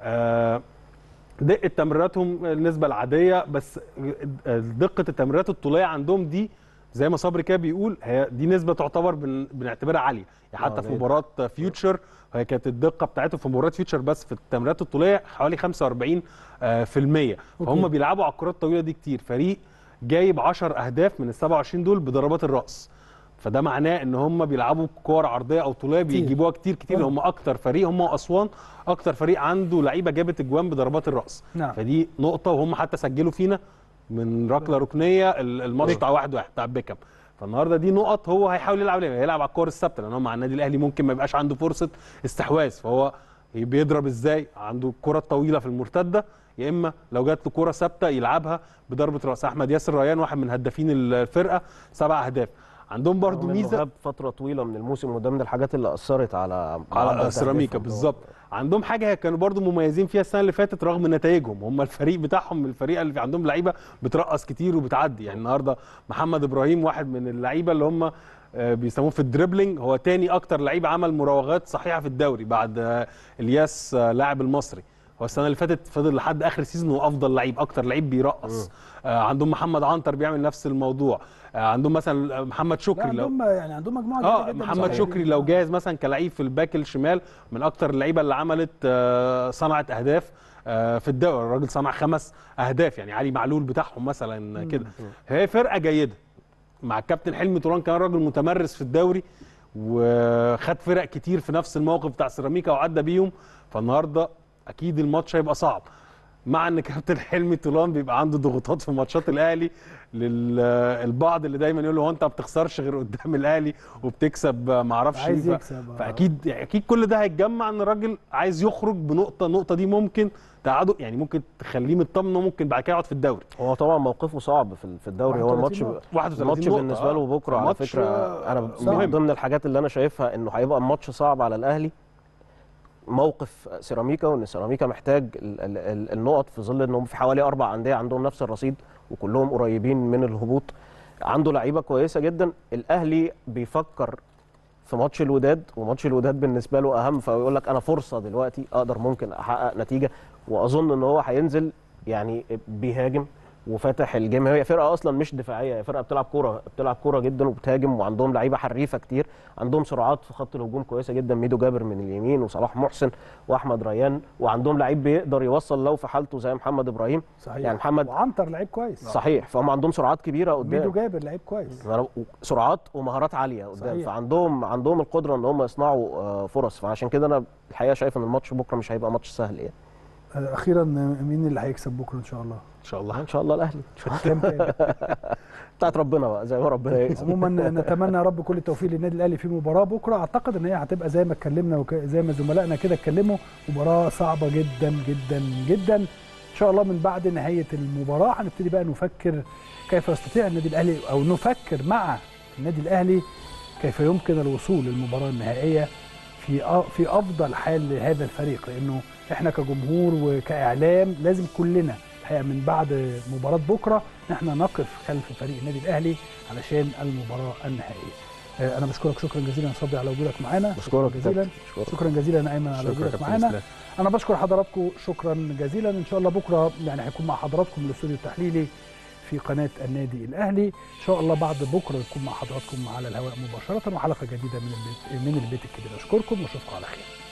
[SPEAKER 3] آه، دقه تمريراتهم النسبه العاديه بس دقه التمريرات الطوليه عندهم دي زي ما صبري كده بيقول هي دي نسبه تعتبر بن بنعتبرها عاليه يعني حتى
[SPEAKER 2] آه،
[SPEAKER 3] في
[SPEAKER 2] ليه؟
[SPEAKER 3] مباراه فيوتشر هي كانت الدقه بتاعتهم في مباراه فيوتشر بس في التمريرات الطوليه حوالي 45 آه، في المية فهم
[SPEAKER 1] أوكي.
[SPEAKER 3] بيلعبوا على الكرات الطويله دي كتير فريق جايب 10 اهداف من ال 27 دول بضربات الراس فده معناه ان هم بيلعبوا كور عرضيه او طوليه
[SPEAKER 1] كتير.
[SPEAKER 3] بيجيبوها كتير كتير
[SPEAKER 1] طبعا.
[SPEAKER 3] هم اكتر فريق هم واسوان اكتر فريق عنده لعيبه جابت اجوان بضربات الراس
[SPEAKER 1] نعم.
[SPEAKER 3] فدي نقطه وهم حتى سجلوا فينا من ركله ركنيه ال- الماتش بتاع واحد واحد بتاع بيكم فالنهارده دي نقط هو هيحاول يلعب عليها هيلعب على الكور الثابته لان هو مع النادي الاهلي ممكن ما يبقاش عنده فرصه استحواذ فهو بيضرب ازاي عنده الكره الطويله في المرتده يا اما لو جات له كره ثابته يلعبها بضربه راس احمد ياسر ريان واحد من هدافين الفرقه سبع اهداف عندهم برضو
[SPEAKER 2] رغم إنه
[SPEAKER 3] ميزه
[SPEAKER 2] غاب فتره طويله من الموسم وده من الحاجات اللي اثرت على معدل
[SPEAKER 3] على سيراميكا
[SPEAKER 2] أهدافهم.
[SPEAKER 3] بالظبط عندهم حاجه كانوا برضو مميزين فيها السنه اللي فاتت رغم نتائجهم هم الفريق بتاعهم من الفريق اللي في عندهم لعيبه بترقص كتير وبتعدي يعني النهارده محمد ابراهيم واحد من اللعيبه اللي هم آه، بيسموه في الدريبلينج هو تاني اكتر لعيب عمل مراوغات صحيحه في الدوري بعد آه، الياس آه، لاعب المصري هو السنه اللي فاتت فضل لحد اخر سيزون هو افضل لعيب اكتر لعيب بيرقص آه عندهم محمد عنتر بيعمل نفس الموضوع آه عندهم مثلا محمد
[SPEAKER 1] لا
[SPEAKER 3] شكري لو
[SPEAKER 1] عندهم يعني عندهم مجموعه
[SPEAKER 3] اه
[SPEAKER 1] كبيرة جدا
[SPEAKER 3] محمد
[SPEAKER 1] صحيح.
[SPEAKER 3] شكري لو جاهز مثلا كلعيب في الباك الشمال من اكتر اللعيبه اللي عملت آه، صنعت اهداف آه، في الدوري الراجل صنع خمس اهداف يعني علي معلول بتاعهم مثلا كده هي فرقه جيده مع الكابتن حلمي طولان كان راجل متمرس في الدوري وخد فرق كتير في نفس الموقف بتاع سيراميكا وعدى بيهم فالنهارده اكيد الماتش هيبقى صعب مع ان كابتن حلمي طولان بيبقى عنده ضغوطات في ماتشات الاهلي للبعض اللي دايما يقول له هو انت ما بتخسرش غير قدام الاهلي وبتكسب ما اعرفش
[SPEAKER 1] عايز
[SPEAKER 3] إيه.
[SPEAKER 1] يكسب آه.
[SPEAKER 3] فاكيد يعني اكيد كل ده هيتجمع ان الراجل عايز يخرج بنقطه النقطه دي ممكن تقعده يعني ممكن تخليه مطمن وممكن بعد كده يقعد في الدوري
[SPEAKER 2] هو طبعا موقفه صعب في في الدوري هو
[SPEAKER 1] 31
[SPEAKER 2] الماتش
[SPEAKER 1] نقطة.
[SPEAKER 3] 31
[SPEAKER 2] الماتش
[SPEAKER 3] نقطة،
[SPEAKER 2] بالنسبه
[SPEAKER 3] آه.
[SPEAKER 2] له بكره على
[SPEAKER 3] فماتش،
[SPEAKER 2] فكره
[SPEAKER 3] آه،
[SPEAKER 2] انا
[SPEAKER 3] مهم.
[SPEAKER 2] من ضمن الحاجات اللي انا شايفها انه هيبقى ماتش صعب على الاهلي موقف سيراميكا وان سيراميكا محتاج ال- ال- ال- النقط في ظل انهم في حوالي اربع انديه عندهم نفس الرصيد وكلهم قريبين من الهبوط عنده لعيبه كويسه جدا الاهلي بيفكر في ماتش الوداد وماتش الوداد بالنسبه له اهم فيقول لك انا فرصه دلوقتي اقدر ممكن احقق نتيجه واظن ان هو هينزل يعني بيهاجم وفاتح الجيم هي فرقه اصلا مش دفاعيه هي فرقه بتلعب كوره بتلعب كوره جدا وبتهاجم وعندهم لعيبه حريفه كتير عندهم سرعات في خط الهجوم كويسه جدا ميدو جابر من اليمين وصلاح محسن واحمد ريان وعندهم لعيب بيقدر يوصل لو في حالته زي محمد ابراهيم
[SPEAKER 1] صحيح
[SPEAKER 2] يعني محمد
[SPEAKER 1] وعنتر لعيب كويس
[SPEAKER 2] صحيح فهم عندهم سرعات كبيره
[SPEAKER 1] ميدو
[SPEAKER 2] قدام
[SPEAKER 1] جابر لعيب كويس
[SPEAKER 2] سرعات ومهارات عاليه قدام
[SPEAKER 1] صحيح.
[SPEAKER 2] فعندهم عندهم القدره ان هم يصنعوا آه، فرص فعشان كده انا الحقيقه شايف ان الماتش بكره مش هيبقى ماتش سهل يعني
[SPEAKER 1] آه، اخيرا مين اللي هيكسب بكره ان شاء الله
[SPEAKER 3] ان شاء الله
[SPEAKER 2] ان شاء الله الاهلي
[SPEAKER 1] كام كام
[SPEAKER 2] بتاعت ربنا بقى زي ما ربنا يكسب
[SPEAKER 1] عموما نتمنى يا رب كل التوفيق للنادي الاهلي في مباراه بكره اعتقد ان هي هتبقى زي ما اتكلمنا وك... زي ما زملائنا كده اتكلموا مباراه صعبه جدا جدا جدا ان شاء الله من بعد نهايه المباراه هنبتدي بقى نفكر كيف يستطيع النادي الاهلي او نفكر مع النادي الاهلي كيف يمكن الوصول للمباراه النهائيه في أ- في افضل حال لهذا الفريق لانه احنا كجمهور وكاعلام لازم كلنا الحقيقه من بعد مباراه بكره نحن نقف خلف فريق النادي الاهلي علشان المباراه النهائيه. آه، انا بشكرك شكرا جزيلا يا صبري على وجودك معانا
[SPEAKER 2] بشكرك
[SPEAKER 1] شكرا جزيلا
[SPEAKER 2] بشكرك.
[SPEAKER 1] شكرا جزيلا ايمن على
[SPEAKER 3] شكرا
[SPEAKER 1] وجودك
[SPEAKER 3] كابتن
[SPEAKER 1] معانا
[SPEAKER 3] اسلام
[SPEAKER 1] انا بشكر حضراتكم شكرا جزيلا ان شاء الله بكره يعني هيكون مع حضراتكم الاستوديو التحليلي في قناه النادي الاهلي ان شاء الله بعد بكره يكون مع حضراتكم على الهواء مباشره وحلقه جديده من البيت من البيت الكبير اشكركم واشوفكم على خير